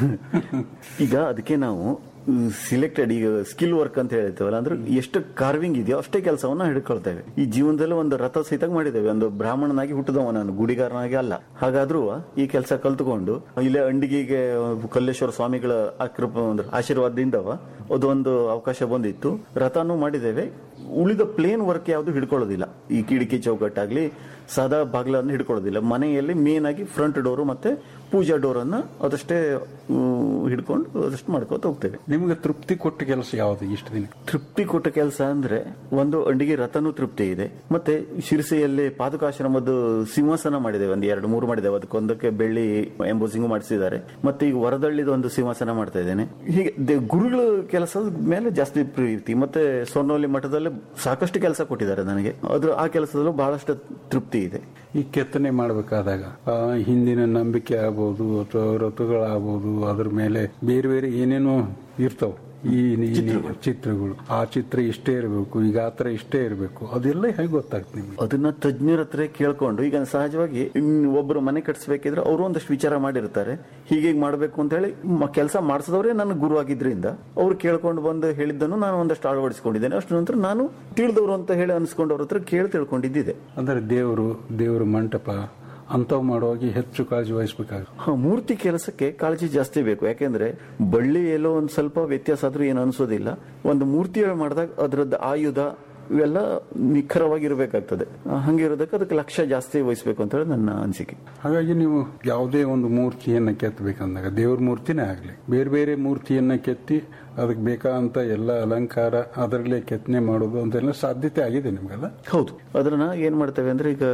ಈಗ ಅದಕ್ಕೆ ನಾವು ಸಿಲೆಕ್ಟೆಡ್ ಈಗ ಸ್ಕಿಲ್ ವರ್ಕ್ ಅಂತ ಹೇಳ್ತೇವಲ್ಲ ಅಂದ್ರೆ ಎಷ್ಟು ಕಾರ್ವಿಂಗ್ ಇದೆಯೋ ಅಷ್ಟೇ ಕೆಲಸವನ್ನ ಹಿಡ್ಕೊಳ್ತೇವೆ ಈ ಜೀವನದಲ್ಲಿ ಒಂದು ರಥ ಸಹಿತ ಮಾಡಿದ್ದೇವೆ ಒಂದು ಬ್ರಾಹ್ಮಣನಾಗಿ ಹುಟ್ಟಿದವ ನಾನು ಗುಡಿಗಾರನಾಗಿ ಅಲ್ಲ ಹಾಗಾದ್ರೂ ಈ ಕೆಲಸ ಕಲ್ತ್ಕೊಂಡು ಇಲ್ಲೇ ಅಂಡಿಗೆಗೆ ಕಲ್ಲೇಶ್ವರ ಸ್ವಾಮಿಗಳ ಆಕೃಪ ಅಂದ್ರೆ ಆಶೀರ್ವಾದದಿಂದವ ಅದೊಂದು ಅವಕಾಶ ಬಂದಿತ್ತು ರಥನೂ ಮಾಡಿದ್ದೇವೆ ಉಳಿದ ಪ್ಲೇನ್ ವರ್ಕ್ ಯಾವುದು ಹಿಡ್ಕೊಳ್ಳೋದಿಲ್ಲ ಈ ಕಿಟಕಿ ಚೌಕಟ್ಟಾಗ್ಲಿ ಸಾದಾ ಬಾಗಿಲನ್ನು ಹಿಡ್ಕೊಳ್ಳೋದಿಲ್ಲ ಮನೆಯಲ್ಲಿ ಮೇನ್ ಆಗಿ ಫ್ರಂಟ್ ಡೋರು ಮತ್ತೆ ಪೂಜಾ ಡೋರ್ ಅನ್ನ ಅದಷ್ಟೇ ಮ್, ಹಿಡ್ಕೊಂಡು ಅದಷ್ಟು ಮಾಡ್ಕೋತ ಹೋಗ್ತೇವೆ ನಿಮ್ಗೆ ತೃಪ್ತಿ ಕೊಟ್ಟ ಕೆಲಸ ಯಾವುದು ಇಷ್ಟು ದಿನ ತೃಪ್ತಿ ಕೊಟ್ಟ ಕೆಲಸ ಅಂದ್ರೆ ಒಂದು ಅಂಡಿಗೆ ರಥನೂ ತೃಪ್ತಿ ಇದೆ ಮತ್ತೆ ಶಿರಸಿಯಲ್ಲಿ ಪಾದುಕಾಶ್ರಮದ ಸಿಂಹಾಸನ ಮಾಡಿದ್ದೇವೆ ಒಂದು ಎರಡು ಮೂರು ಮಾಡಿದ್ದೇವೆ ಅದಕ್ಕೊಂದಕ್ಕೆ ಬೆಳ್ಳಿ ಎಂಬೋಸಿಂಗ್ ಮಾಡಿಸಿದ್ದಾರೆ ಮತ್ತೆ ಈಗ ವರದಳ್ಳಿದ ಒಂದು ಸಿಂಹಾಸನ ಮಾಡ್ತಾ ಇದ್ದೇನೆ ಹೀಗೆ ದೆ- ಗುರುಗಳ ಕೆಲಸದ ಮೇಲೆ ಜಾಸ್ತಿ ಪ್ರೀತಿ ಮತ್ತೆ ಸೊನ್ನೋಲಿ ಮಠದಲ್ಲಿ ಸಾಕಷ್ಟು ಕೆಲಸ ಕೊಟ್ಟಿದ್ದಾರೆ ನನಗೆ ಅದ್ರ ಆ ಕೆಲಸದಲ್ಲೂ ಬಹಳಷ್ಟು ತೃಪ್ತಿ ಇದೆ ಈ ಕೆತ್ತನೆ ಮಾಡಬೇಕಾದಾಗ ಆ ಹಿಂದಿನ ನಂಬಿಕೆ ಆಗ್ಬೋದು ಅಥವಾ ವ್ರತಗಳಾಗ್ಬೋದು ಅದ್ರ ಮೇಲೆ ಬೇರೆ ಬೇರೆ ಏನೇನೋ ಇರ್ತಾವ ಈ ಈ- ಈ ಚಿತ್ರಗಳು ಆ ಚಿತ್ರ ಇಷ್ಟೇ ಇರಬೇಕು ಈಗ ಆ ಥರ ಇಷ್ಟೇ ಇರಬೇಕು ಅದೆಲ್ಲ ಹೇಗೆ ಗೊತ್ತಾಗ್ತದೆ ನಿಮ್ಗೆ ಅದನ್ನ ತಜ್ಞರ ಹತ್ರ ಕೇಳ್ಕೊಂಡು ಈಗ ಸಹಜವಾಗಿ ಇನ್ನು ಒಬ್ರು ಮನೆ ಕಟ್ಸ್ಬೇಕಿದ್ರೆ ಅವರು ಒಂದಷ್ಟು ವಿಚಾರ ಮಾಡಿರ್ತಾರೆ ಹೀಗೆ ಮಾಡ್ಬೇಕು ಅಂತ ಹೇಳಿ ಕೆಲಸ ಮಾಡಿಸಿದವರೇ ನನ್ನ ಗುರು ಆಗಿದ್ರಿಂದ ಅವ್ರು ಕೇಳ್ಕೊಂಡು ಬಂದು ಹೇಳಿದ್ದನ್ನು ನಾನು ಒಂದಷ್ಟು ಅಳವಡಿಸಿಕೊಂಡಿದ್ದೇನೆ ಅಷ್ಟು ನಂತರ ನಾನು ತಿಳಿದವರು ಅಂತ ಹೇಳಿ ಅನ್ಸ್ಕೊಂಡವ್ರ ಹತ್ರ ಕೇಳಿ ತಿಳ್ಕೊಂಡಿದ್ದಿದೆ ಅಂದ್ರೆ ದೇವರು ದೇವರ ಮಂಟಪ ಅಂಥವು ಮಾಡುವಾಗ ಹೆಚ್ಚು ಕಾಳಜಿ ವಹಿಸ್ಬೇಕಾಗುತ್ತೆ ಹಾ ಮೂರ್ತಿ ಕೆಲಸಕ್ಕೆ ಕಾಳಜಿ ಜಾಸ್ತಿ ಬೇಕು ಯಾಕೆಂದ್ರೆ ಬಳ್ಳಿ ಎಲ್ಲೋ ಒಂದ್ ಸ್ವಲ್ಪ ವ್ಯತ್ಯಾಸ ಆದ್ರೂ ಏನು ಅನ್ಸೋದಿಲ್ಲ ಒಂದು ಮೂರ್ತಿ ಮಾಡಿದಾಗ ಅದರದ್ದು ಆಯುಧ ಇವೆಲ್ಲ ನಿಖರವಾಗಿರ್ಬೇಕಾಗ್ತದೆ ಆ, ಹಂಗಿರೋದಕ್ಕೆ ಅದಕ್ಕೆ ಲಕ್ಷ್ಯ ಜಾಸ್ತಿ ವಹಿಸ್ಬೇಕು ಅಂತ ಹೇಳಿ ನನ್ನ ಅನಿಸಿಕೆ ಹಾಗಾಗಿ ನೀವು ಯಾವುದೇ ಒಂದು ಮೂರ್ತಿಯನ್ನ ಕೆತ್ತಬೇಕಂದಾಗ ದೇವ್ರ ಮೂರ್ತಿನೇ ಆಗಲಿ ಬೇರೆ ಬೇರೆ ಮೂರ್ತಿಯನ್ನ ಕೆತ್ತಿ ಅದಕ್ಕೆ ಬೇಕಾದಂತ ಎಲ್ಲ ಅಲಂಕಾರ ಅದರಲ್ಲೇ ಕೆತ್ತನೆ ಮಾಡೋದು ಅಂತೆಲ್ಲ ಸಾಧ್ಯತೆ ಆಗಿದೆ ನಿಮ್ಗೆಲ್ಲ ಹೌದು ಅದನ್ನ ಏನ್ ಮಾಡ್ತೇವೆ ಅಂದ್ರೆ ಈಗ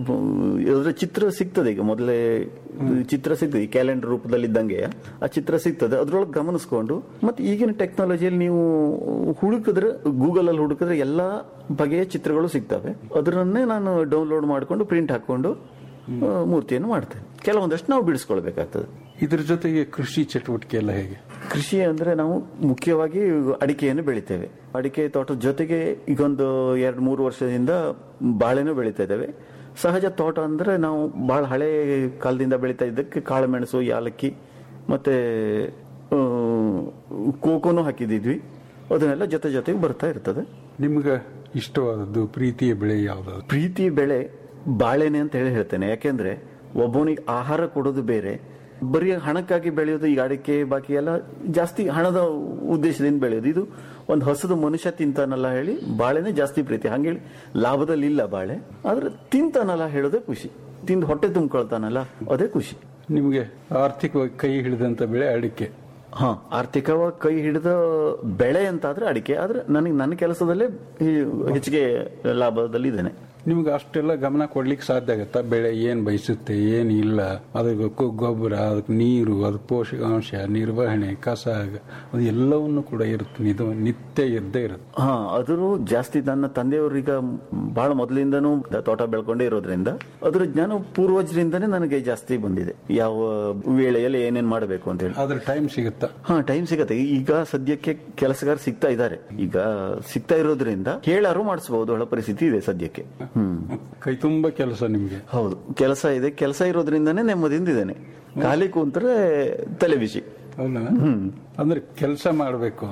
ಅದರ ಚಿತ್ರ ಸಿಗ್ತದೆ ಈಗ ಮೊದಲೇ ಚಿತ್ರ ಸಿಗ್ತದೆ ಈ ಕ್ಯಾಲೆಂಡರ್ ರೂಪದಲ್ಲಿ ಇದ್ದಂಗೆ ಆ ಚಿತ್ರ ಸಿಗ್ತದೆ ಅದ್ರೊಳಗೆ ಗಮನಿಸ್ಕೊಂಡು ಮತ್ತೆ ಈಗಿನ ಟೆಕ್ನಾಲಜಿಯಲ್ಲಿ ನೀವು ಹುಡುಕಿದ್ರೆ ಗೂಗಲ್ ಅಲ್ಲಿ ಹುಡುಕಿದ್ರೆ ಎಲ್ಲಾ ಬಗೆಯ ಚಿತ್ರಗಳು ಸಿಗ್ತವೆ ಅದರನ್ನೇ ನಾನು ಡೌನ್ಲೋಡ್ ಮಾಡ್ಕೊಂಡು ಪ್ರಿಂಟ್ ಹಾಕೊಂಡು ಆ, ಮೂರ್ತಿಯನ್ನು ಮಾಡ್ತೇನೆ ಕೆಲವೊಂದಷ್ಟು ನಾವು ಬಿಡಿಸ್ಕೊಳ್ಬೇಕಾಗ್ತದೆ ಇದ್ರ ಜೊತೆಗೆ ಕೃಷಿ ಚಟುವಟಿಕೆ ಎಲ್ಲ ಹೇಗೆ ಕೃಷಿ ಅಂದ್ರೆ ನಾವು ಮುಖ್ಯವಾಗಿ ಅಡಿಕೆಯನ್ನು ಬೆಳಿತೇವೆ ಅಡಿಕೆ ತೋಟದ ಜೊತೆಗೆ ಈಗೊಂದು ಎರಡು ಮೂರು ವರ್ಷದಿಂದ ಬಾಳೆನೂ ಬೆಳೀತಾ ಇದ್ದೇವೆ ಸಹಜ ತೋಟ ಅಂದ್ರೆ ನಾವು ಬಹಳ ಹಳೆ ಕಾಲದಿಂದ ಬೆಳೀತಾ ಇದ್ದಕ್ಕೆ ಕಾಳುಮೆಣಸು ಯಾಲಕ್ಕಿ ಮತ್ತೆ ಆ, ಕೋಕೋನು ಹಾಕಿದಿದ್ವಿ ಅದನ್ನೆಲ್ಲ ಜೊತೆ ಜೊತೆಗೆ ಬರ್ತಾ ಇರ್ತದೆ ನಿಮ್ಗೆ ಇಷ್ಟವಾದದ್ದು ಪ್ರೀತಿಯ ಬೆಳೆ ಯಾವ್ದಾದ್ರು ಪ್ರೀತಿ ಬೆಳೆ ಬಾಳೆನೆ ಅಂತ ಹೇಳಿ ಹೇಳ್ತೇನೆ ಯಾಕೆಂದ್ರೆ ಒಬ್ಬನಿಗೆ ಆಹಾರ ಕೊಡೋದು ಬೇರೆ ಬರೀ ಹಣಕ್ಕಾಗಿ ಬೆಳೆಯೋದು ಈಗ ಅಡಿಕೆ ಬಾಕಿ ಎಲ್ಲ ಜಾಸ್ತಿ ಹಣದ ಉದ್ದೇಶದಿಂದ ಬೆಳೆಯೋದು ಇದು ಒಂದು ಹೊಸದು ಮನುಷ್ಯ ತಿಂತಾನಲ್ಲ ಹೇಳಿ ಬಾಳೆನೆ ಜಾಸ್ತಿ ಪ್ರೀತಿ ಹಂಗೇಳಿ ಲಾಭದಲ್ಲಿ ಇಲ್ಲ ಬಾಳೆ ಆದ್ರೆ ತಿಂತಾನಲ್ಲ ಹೇಳೋದೇ ಖುಷಿ ತಿಂದು ಹೊಟ್ಟೆ ತುಂಬಿಕೊಳ್ತಾನಲ್ಲ ಅದೇ ಖುಷಿ ನಿಮ್ಗೆ ಆರ್ಥಿಕವಾಗಿ ಕೈ ಹಿಡಿದಂತ ಬೆಳೆ ಅಡಿಕೆ ಹಾ ಆರ್ಥಿಕವಾಗಿ ಕೈ ಹಿಡಿದ ಬೆಳೆ ಅಂತಾದ್ರೆ ಅಡಿಕೆ ಆದ್ರೆ ನನಗೆ ನನ್ನ ಕೆಲಸದಲ್ಲೇ ಈ ಹೆಚ್ಚಿಗೆ ಲಾಭದಲ್ಲಿ ಇದ್ದೇನೆ ನಿಮ್ಗೆ ಅಷ್ಟೆಲ್ಲ ಗಮನ ಕೊಡ್ಲಿಕ್ಕೆ ಸಾಧ್ಯ ಆಗತ್ತಾ ಬೆಳೆ ಏನ್ ಬಯಸುತ್ತೆ ಏನ್ ಇಲ್ಲ ಅದಕ್ಕೆ ಗೊ- ಗೊಬ್ಬರ ಅದಕ್ಕೆ ನೀರು ಅದು ಪೋಷಕಾಂಶ ನಿರ್ವಹಣೆ ಕಸ ಅದು ಎಲ್ಲವನ್ನು ಕೂಡ ಇರುತ್ತೆ ಇದು ನಿತ್ಯ ಇದ್ದೇ ಇರುತ್ತೆ ಹಾ ಅದ್ರು ಜಾಸ್ತಿ ನನ್ನ ತಂದೆಯವರೀಗ ಬಹಳ ಮೊದಲಿಂದನೂ ತೋಟ ಬೆಳ್ಕೊಂಡೇ ಇರೋದ್ರಿಂದ ಅದ್ರ ಜ್ಞಾನ ಪೂರ್ವಜರಿಂದನೇ ನನಗೆ ಜಾಸ್ತಿ ಬಂದಿದೆ ಯಾವ ವೇಳೆಯಲ್ಲಿ ಏನೇನ್ ಮಾಡಬೇಕು ಅಂತ ಹೇಳಿ ಅದ್ರ ಟೈಮ್ ಸಿಗುತ್ತಾ ಹಾ ಟೈಮ್ ಸಿಗತ್ತೆ ಈಗ ಸದ್ಯಕ್ಕೆ ಕೆಲಸಗಾರ ಸಿಗ್ತಾ ಇದ್ದಾರೆ ಈಗ ಸಿಗ್ತಾ ಇರೋದ್ರಿಂದ ಹೇಳಾರು ಮಾಡಿಸಬಹುದು ಒಳ ಪರಿಸ್ಥಿತಿ ಇದೆ ಸದ್ಯಕ್ಕೆ ಹ್ಮ್ ಕೈ ತುಂಬಾ ಕೆಲಸ ನಿಮ್ಗೆ ಹೌದು ಕೆಲಸ ಇದೆ ಕೆಲಸ ಇರೋದ್ರಿಂದನೇ ನೆಮ್ಮದಿಯಿಂದ ಇದ್ದೇನೆ ಖಾಲಿ ಕೂತ್ರೆ ತಲೆ ಬಿಸಿ ಹೌದಾ ಅಂದ್ರೆ ಕೆಲಸ ಮಾಡಬೇಕು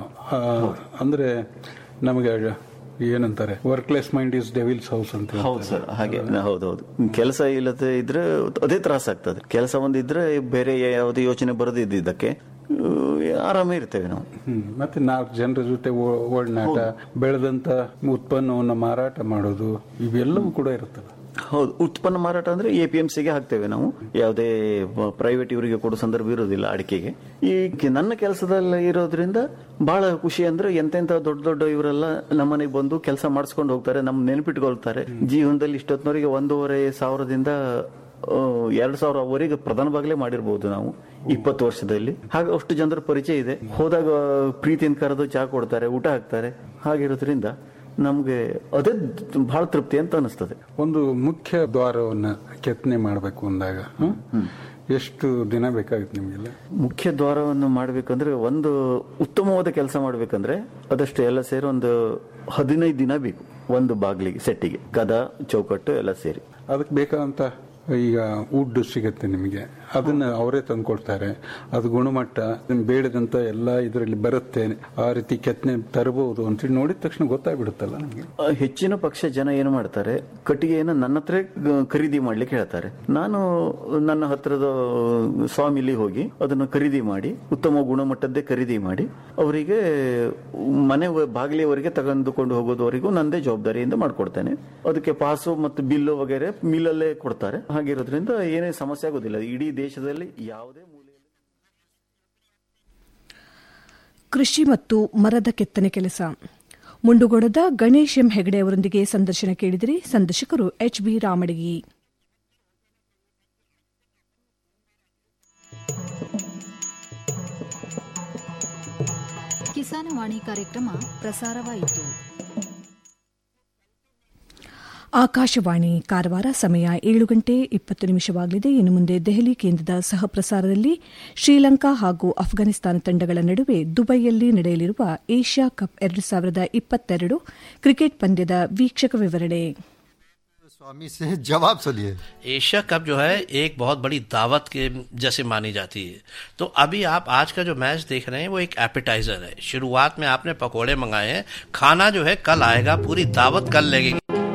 ಅಂದ್ರೆ ನಮಗೆ ಏನಂತಾರೆ workless mind is devil's house ಅಂತ ಹೇಳ್ತಾರೆ. ಹೌದು ಸರ್ ಹಾಗೆ ಹೌದೌದು ಕೆಲಸ ಇಲ್ಲದೆ ಇದ್ರೆ ಅದೇ ತ್ರಾಸ ಆಗ್ತದೆ ಕೆಲಸ ಒಂದಿದ್ರೆ ಬೇರೆ ಯಾವುದೇ ಯೋಚನೆ ಬರದಿದ್ದಕ್ಕೆ ಆರಾಮೇ ಇರ್ತೇವೆ ನಾವು ಹ್ಮ್. ಮತ್ತೆ ನಾಲ್ಕು ಜನರ ಜೊತೆ ಓ- ಒಡನಾಟ ಬೆಳೆದಂತ ಉತ್ಪನ್ನವನ್ನು ಮಾರಾಟ ಮಾಡೋದು ಇವೆಲ್ಲವೂ ಕೂಡ ಇರುತ್ತಲ್ಲ ಹೌದು ಉತ್ಪನ್ನ ಮಾರಾಟ ಅಂದ್ರೆ ಎ ಪಿ ಎಂ ಸಿಗೆ ಹಾಕ್ತೇವೆ ನಾವು ಯಾವುದೇ ಪ್ರೈವೇಟ್ ಇವರಿಗೆ ಕೊಡೋ ಸಂದರ್ಭ ಇರೋದಿಲ್ಲ ಅಡಿಕೆಗೆ ಈ ಕೆ- ನನ್ನ ಕೆಲಸದಲ್ಲಿ ಇರೋದ್ರಿಂದ ಬಹಳ ಖುಷಿ ಅಂದ್ರೆ ಎಂತೆಂತ ದೊಡ್ಡ ದೊಡ್ಡ ಇವರೆಲ್ಲ ನಮ್ಮನೆಗೆ ಬಂದು ಕೆಲಸ ಮಾಡಿಸ್ಕೊಂಡು ಹೋಗ್ತಾರೆ ನಮ್ ನೆನಪಿಟ್ಕೊಳ್ತಾರೆ ಜೀವನದಲ್ಲಿ ಇಷ್ಟೊತ್ತಿನವರೆಗೆ ಒಂದೂವರೆ ಸಾವಿರದಿಂದ ಆ, ಎರಡು ಸಾವಿರವರೆಗೆ ಪ್ರಧಾನ ಬಾಗ್ಲೇ ಮಾಡಿರ್ಬೋದು ನಾವು ಇಪ್ಪತ್ತು ವರ್ಷದಲ್ಲಿ ಹಾಗೆ ಅಷ್ಟು ಜನರ ಪರಿಚಯ ಇದೆ ಹೋದಾಗ ಪ್ರೀತಿಯಿಂದ ಕರೆದು ಚಹಾ ಕೊಡ್ತಾರೆ ಊಟ ಹಾಕ್ತಾರೆ ಹಾಗಿರೋದ್ರಿಂದ ನಮ್ಗೆ ಅದೇ ಬಹಳ ತೃಪ್ತಿ ಅಂತ ಅನಿಸ್ತದೆ ಒಂದು ಮುಖ್ಯ ದ್ವಾರವನ್ನ ಕೆತ್ತನೆ ಮಾಡಬೇಕು ಅಂದಾಗ ಹ್ಮ್? ಎಷ್ಟು ದಿನ ಬೇಕಾಗುತ್ತೆ ನಿಮಗೆಲ್ಲ ಮುಖ್ಯ ದ್ವಾರವನ್ನು ಮಾಡಬೇಕಂದ್ರೆ ಒಂದು ಉತ್ತಮವಾದ ಕೆಲಸ ಮಾಡಬೇಕಂದ್ರೆ ಅದಷ್ಟು ಎಲ್ಲ ಸೇರಿ ಒಂದು ಹದಿನೈದು ದಿನ ಬೇಕು ಒಂದು ಬಾಗಿಲಿಗೆ ಸೆಟ್ಟಿಗೆ ಗದ ಚೌಕಟ್ಟು ಎಲ್ಲ ಸೇರಿ ಅದಕ್ಕೆ ಬೇಕಾದಂತ ಈಗ ವುಡ್ ಸಿಗುತ್ತೆ ನಿಮಗೆ ಅದನ್ನ ಅವರೇ ತಂದ್ಕೊಡ್ತಾರೆ ಅದು ಗುಣಮಟ್ಟ ಅದನ್ನ ಬೇಡದಂತ ಎಲ್ಲ ಇದರಲ್ಲಿ ಬರುತ್ತೆ ಆ ರೀತಿ ಕೆತ್ತನೆ ತರಬಹುದು ಅಂತೇಳಿ ನೋಡಿದ ತಕ್ಷಣ ಗೊತ್ತಾಗ್ಬಿಡುತ್ತಲ್ಲ ನಮಗೆ ಆ, ಹೆಚ್ಚಿನ ಪಕ್ಷ ಜನ ಏನು ಮಾಡ್ತಾರೆ ಕಟ್ಟಿಗೆಯನ್ನು ನನ್ನ ಹತ್ರ ಗ- ಖರೀದಿ ಮಾಡ್ಲಿಕ್ಕೆ ಹೇಳ್ತಾರೆ ನಾನು ನನ್ನ ಹತ್ರದ ಸ್ವಾಮಿಲಿ ಹೋಗಿ ಅದನ್ನು ಖರೀದಿ ಮಾಡಿ ಉತ್ತಮ ಗುಣಮಟ್ಟದ್ದೇ ಖರೀದಿ ಮಾಡಿ ಅವರಿಗೆ ಮನೆ ಬಾಗಿಲಿವರೆಗೆ ತೆಗೆದುಕೊಂಡು ಹೋಗೋದವರೆಗೂ ನಂದೇ ಜವಾಬ್ದಾರಿಯಿಂದ ಮಾಡ್ಕೊಡ್ತೇನೆ ಅದಕ್ಕೆ ಪಾಸು ಮತ್ತು ಬಿಲ್ಲು ವಗೇರೆ ಮಿಲ್ಲಲ್ಲೇ ಕೊಡ್ತಾರೆ ಹಾಗಿರೋದ್ರಿಂದ ಏನೇ ಸಮಸ್ಯೆ ಆಗೋದಿಲ್ಲ ಇಡೀ ದೇಶದಲ್ಲಿ ಯಾವುದೇ ಕೃಷಿ ಮತ್ತು ಮರದ ಕೆತ್ತನೆ ಕೆಲಸ ಮುಂಡುಗೋಡದ ಗಣೇಶ್ ಎಂ ಹೆಗಡೆ ಅವರೊಂದಿಗೆ ಸಂದರ್ಶನ ಕೇಳಿದಿರಿ ಸಂದರ್ಶಕರು ಎಚ್ ಬಿ ರಾಮಡಗಿ ಕಿಸಾನವಾಣಿ ಕಾರ್ಯಕ್ರಮ ಪ್ರಸಾರವಾಯಿತು ಆಕಾಶವಾಣಿ ಕಾರವಾರ ಸಮಯ ಏಳು ಗಂಟೆ ಇಪ್ಪತ್ತು ನಿಮಿಷವಾಗಲಿದೆ ಇನ್ನು ಮುಂದೆ ದೆಹಲಿ ಕೇಂದ್ರದ ಸಹ ಪ್ರಸಾರದಲ್ಲಿ ಶ್ರೀಲಂಕಾ ಹಾಗೂ ಅಫ್ಘಾನಿಸ್ತಾನ ತಂಡಗಳ ನಡುವೆ ದುಬೈಯಲ್ಲಿ ನಡೆಯಲಿರುವ ಏಷ್ಯಾ ಕಪ್ ಎರಡು ಸಾವಿರದ ಇಪ್ಪತ್ತೆರಡು ಕ್ರಿಕೆಟ್ ಪಂದ್ಯದ ವೀಕ್ಷಕ ವಿವರಣೆ स्वामी से जवाब सुनिए एशिया कप जो है एक बहुत बड़ी दावत के जैसे मानी जाती है तो अभी आप आज का जो मैच देख रहे हैं वो एक एपेटाइजर है शुरुआत में आपने पकोड़े मंगाए हैं खाना जो है कल आएगा पूरी दावत कल लगेगी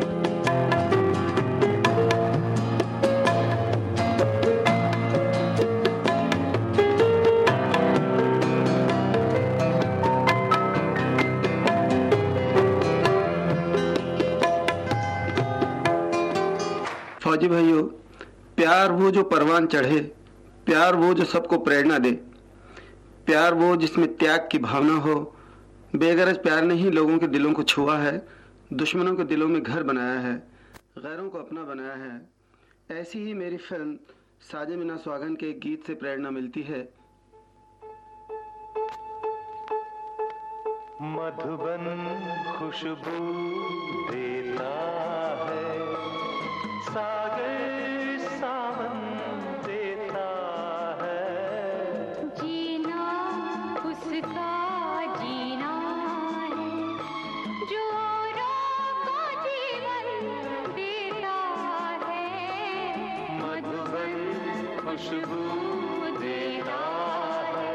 फौजी भाइयों प्यार वो जो परवान चढ़े प्यार वो जो सबको प्रेरणा दे प्यार वो जिसमें त्याग की भावना हो बेगरज प्यार ने ही लोगों के दिलों को छुआ है दुश्मनों के दिलों में घर बनाया है गैरों को अपना बनाया है ऐसी ही मेरी फिल्म साजे मिना स्वागन के एक गीत से प्रेरणा मिलती है मधुबन खुशबू देता है सागर सावन देता है जीना उसका जीना है जो औरों को जीवन देता है मधुबन खुशबू देता है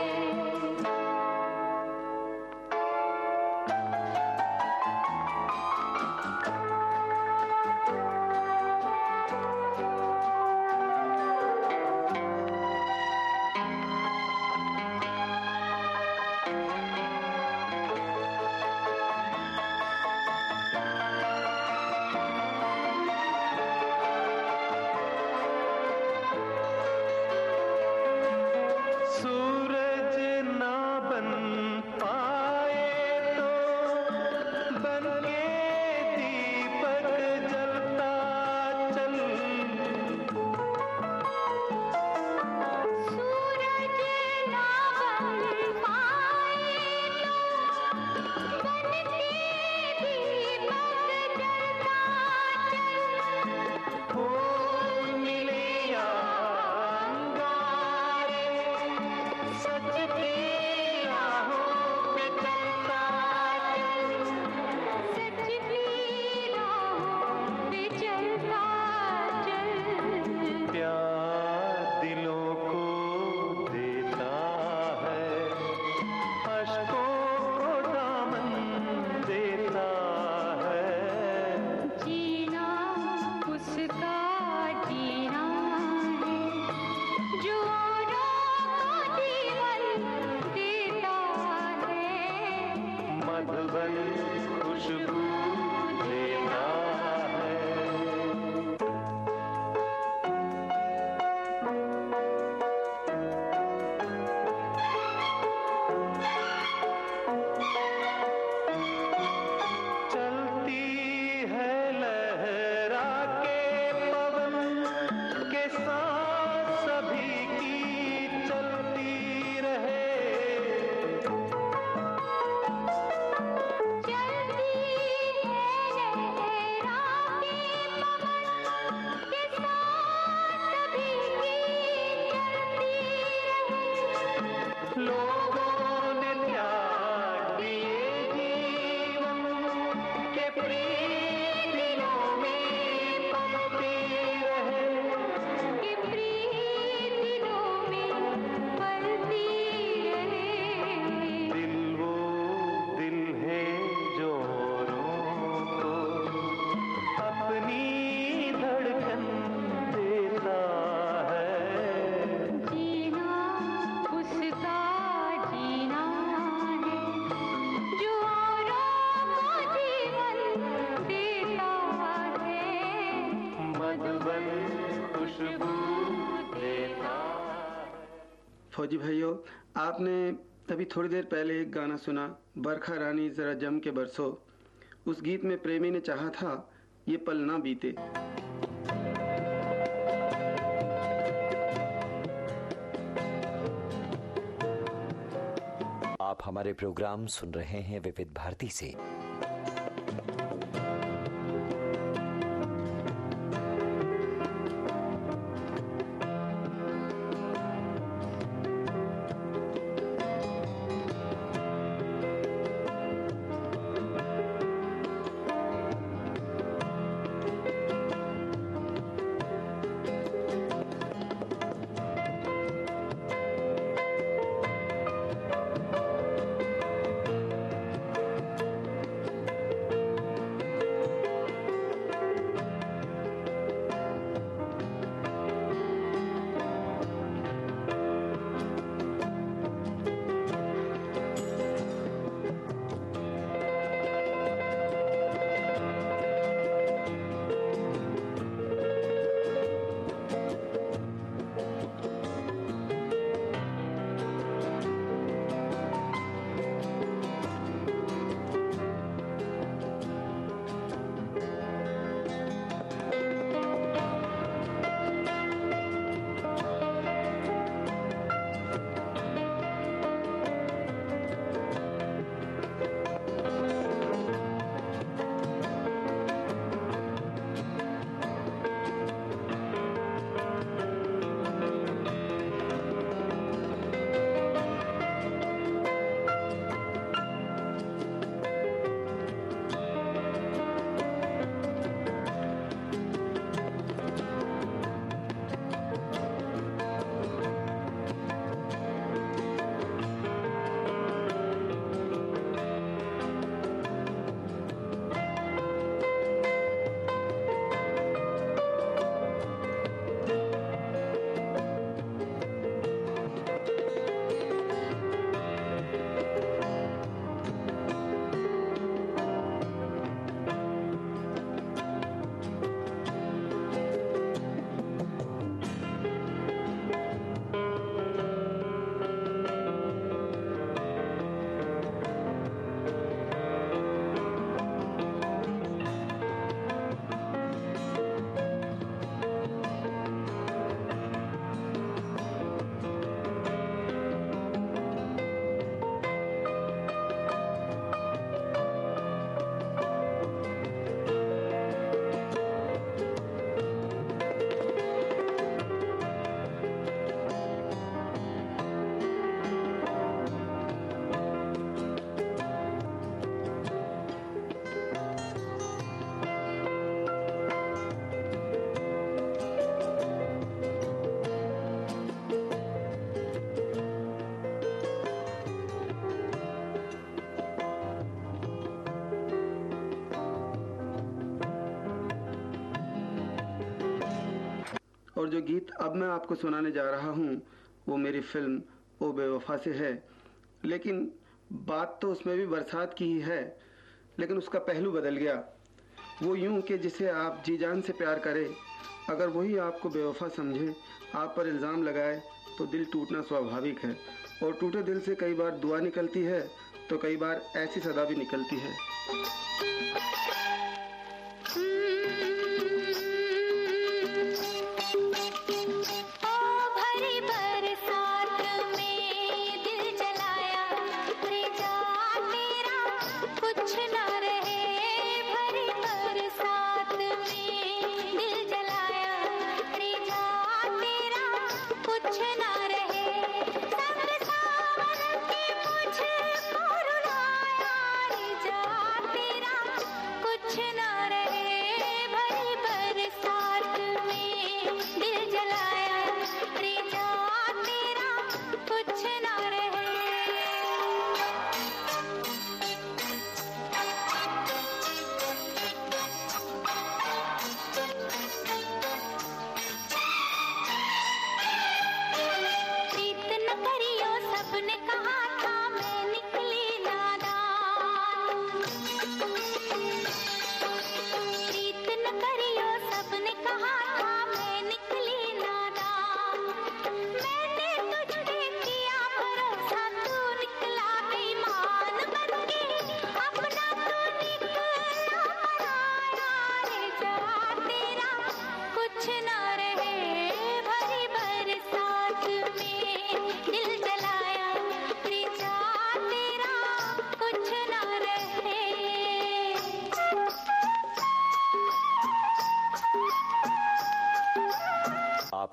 सूरज ना बन पाए तो बन के दीपक जलता चल सूरज ना बन पाए तो बन के दीपक जलता चल फूल मिले या अंगारे सच की राहों पे चलता सच की राहों पे चलता चल प्यार दिलों को देता है अशकों को दामन देता है जीना उसका जीना है जो औरों को जीवन देता है मधुबन खुशबू देता है चलती है लहरा के पवन के साथ सभी की चलती रहे चलती फौजी भाइयों आपने अभी थोड़ी देर पहले एक गाना सुना बरखा रानी जरा जम के बरसो उस गीत में प्रेमी ने चाहा था ये पल ना बीते आप हमारे प्रोग्राम सुन रहे हैं विविध भारती से और जो गीत अब मैं आपको सुनाने जा रहा हूँ वो मेरी फिल्म ओ बेवफा से है लेकिन बात तो उसमें भी बरसात की ही है लेकिन उसका पहलू बदल गया वो यूं कि जिसे आप जी जान से प्यार करें अगर वही आपको बेवफा समझे आप पर इल्ज़ाम लगाए तो दिल टूटना स्वाभाविक है और टूटे दिल से कई बार दुआ निकलती है तो कई बार ऐसी सदा भी निकलती है भरी बरसात में दिल जलाया रे जा तेरा कुछ न रहे भरी बरसात में दिल जलाया रे जा तेरा कुछ न रहे संग सावन के मुझको रुलाया रे जा तेरा कुछ न रहे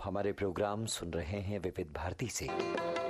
हमारे प्रोग्राम सुन रहे हैं विविध भारती से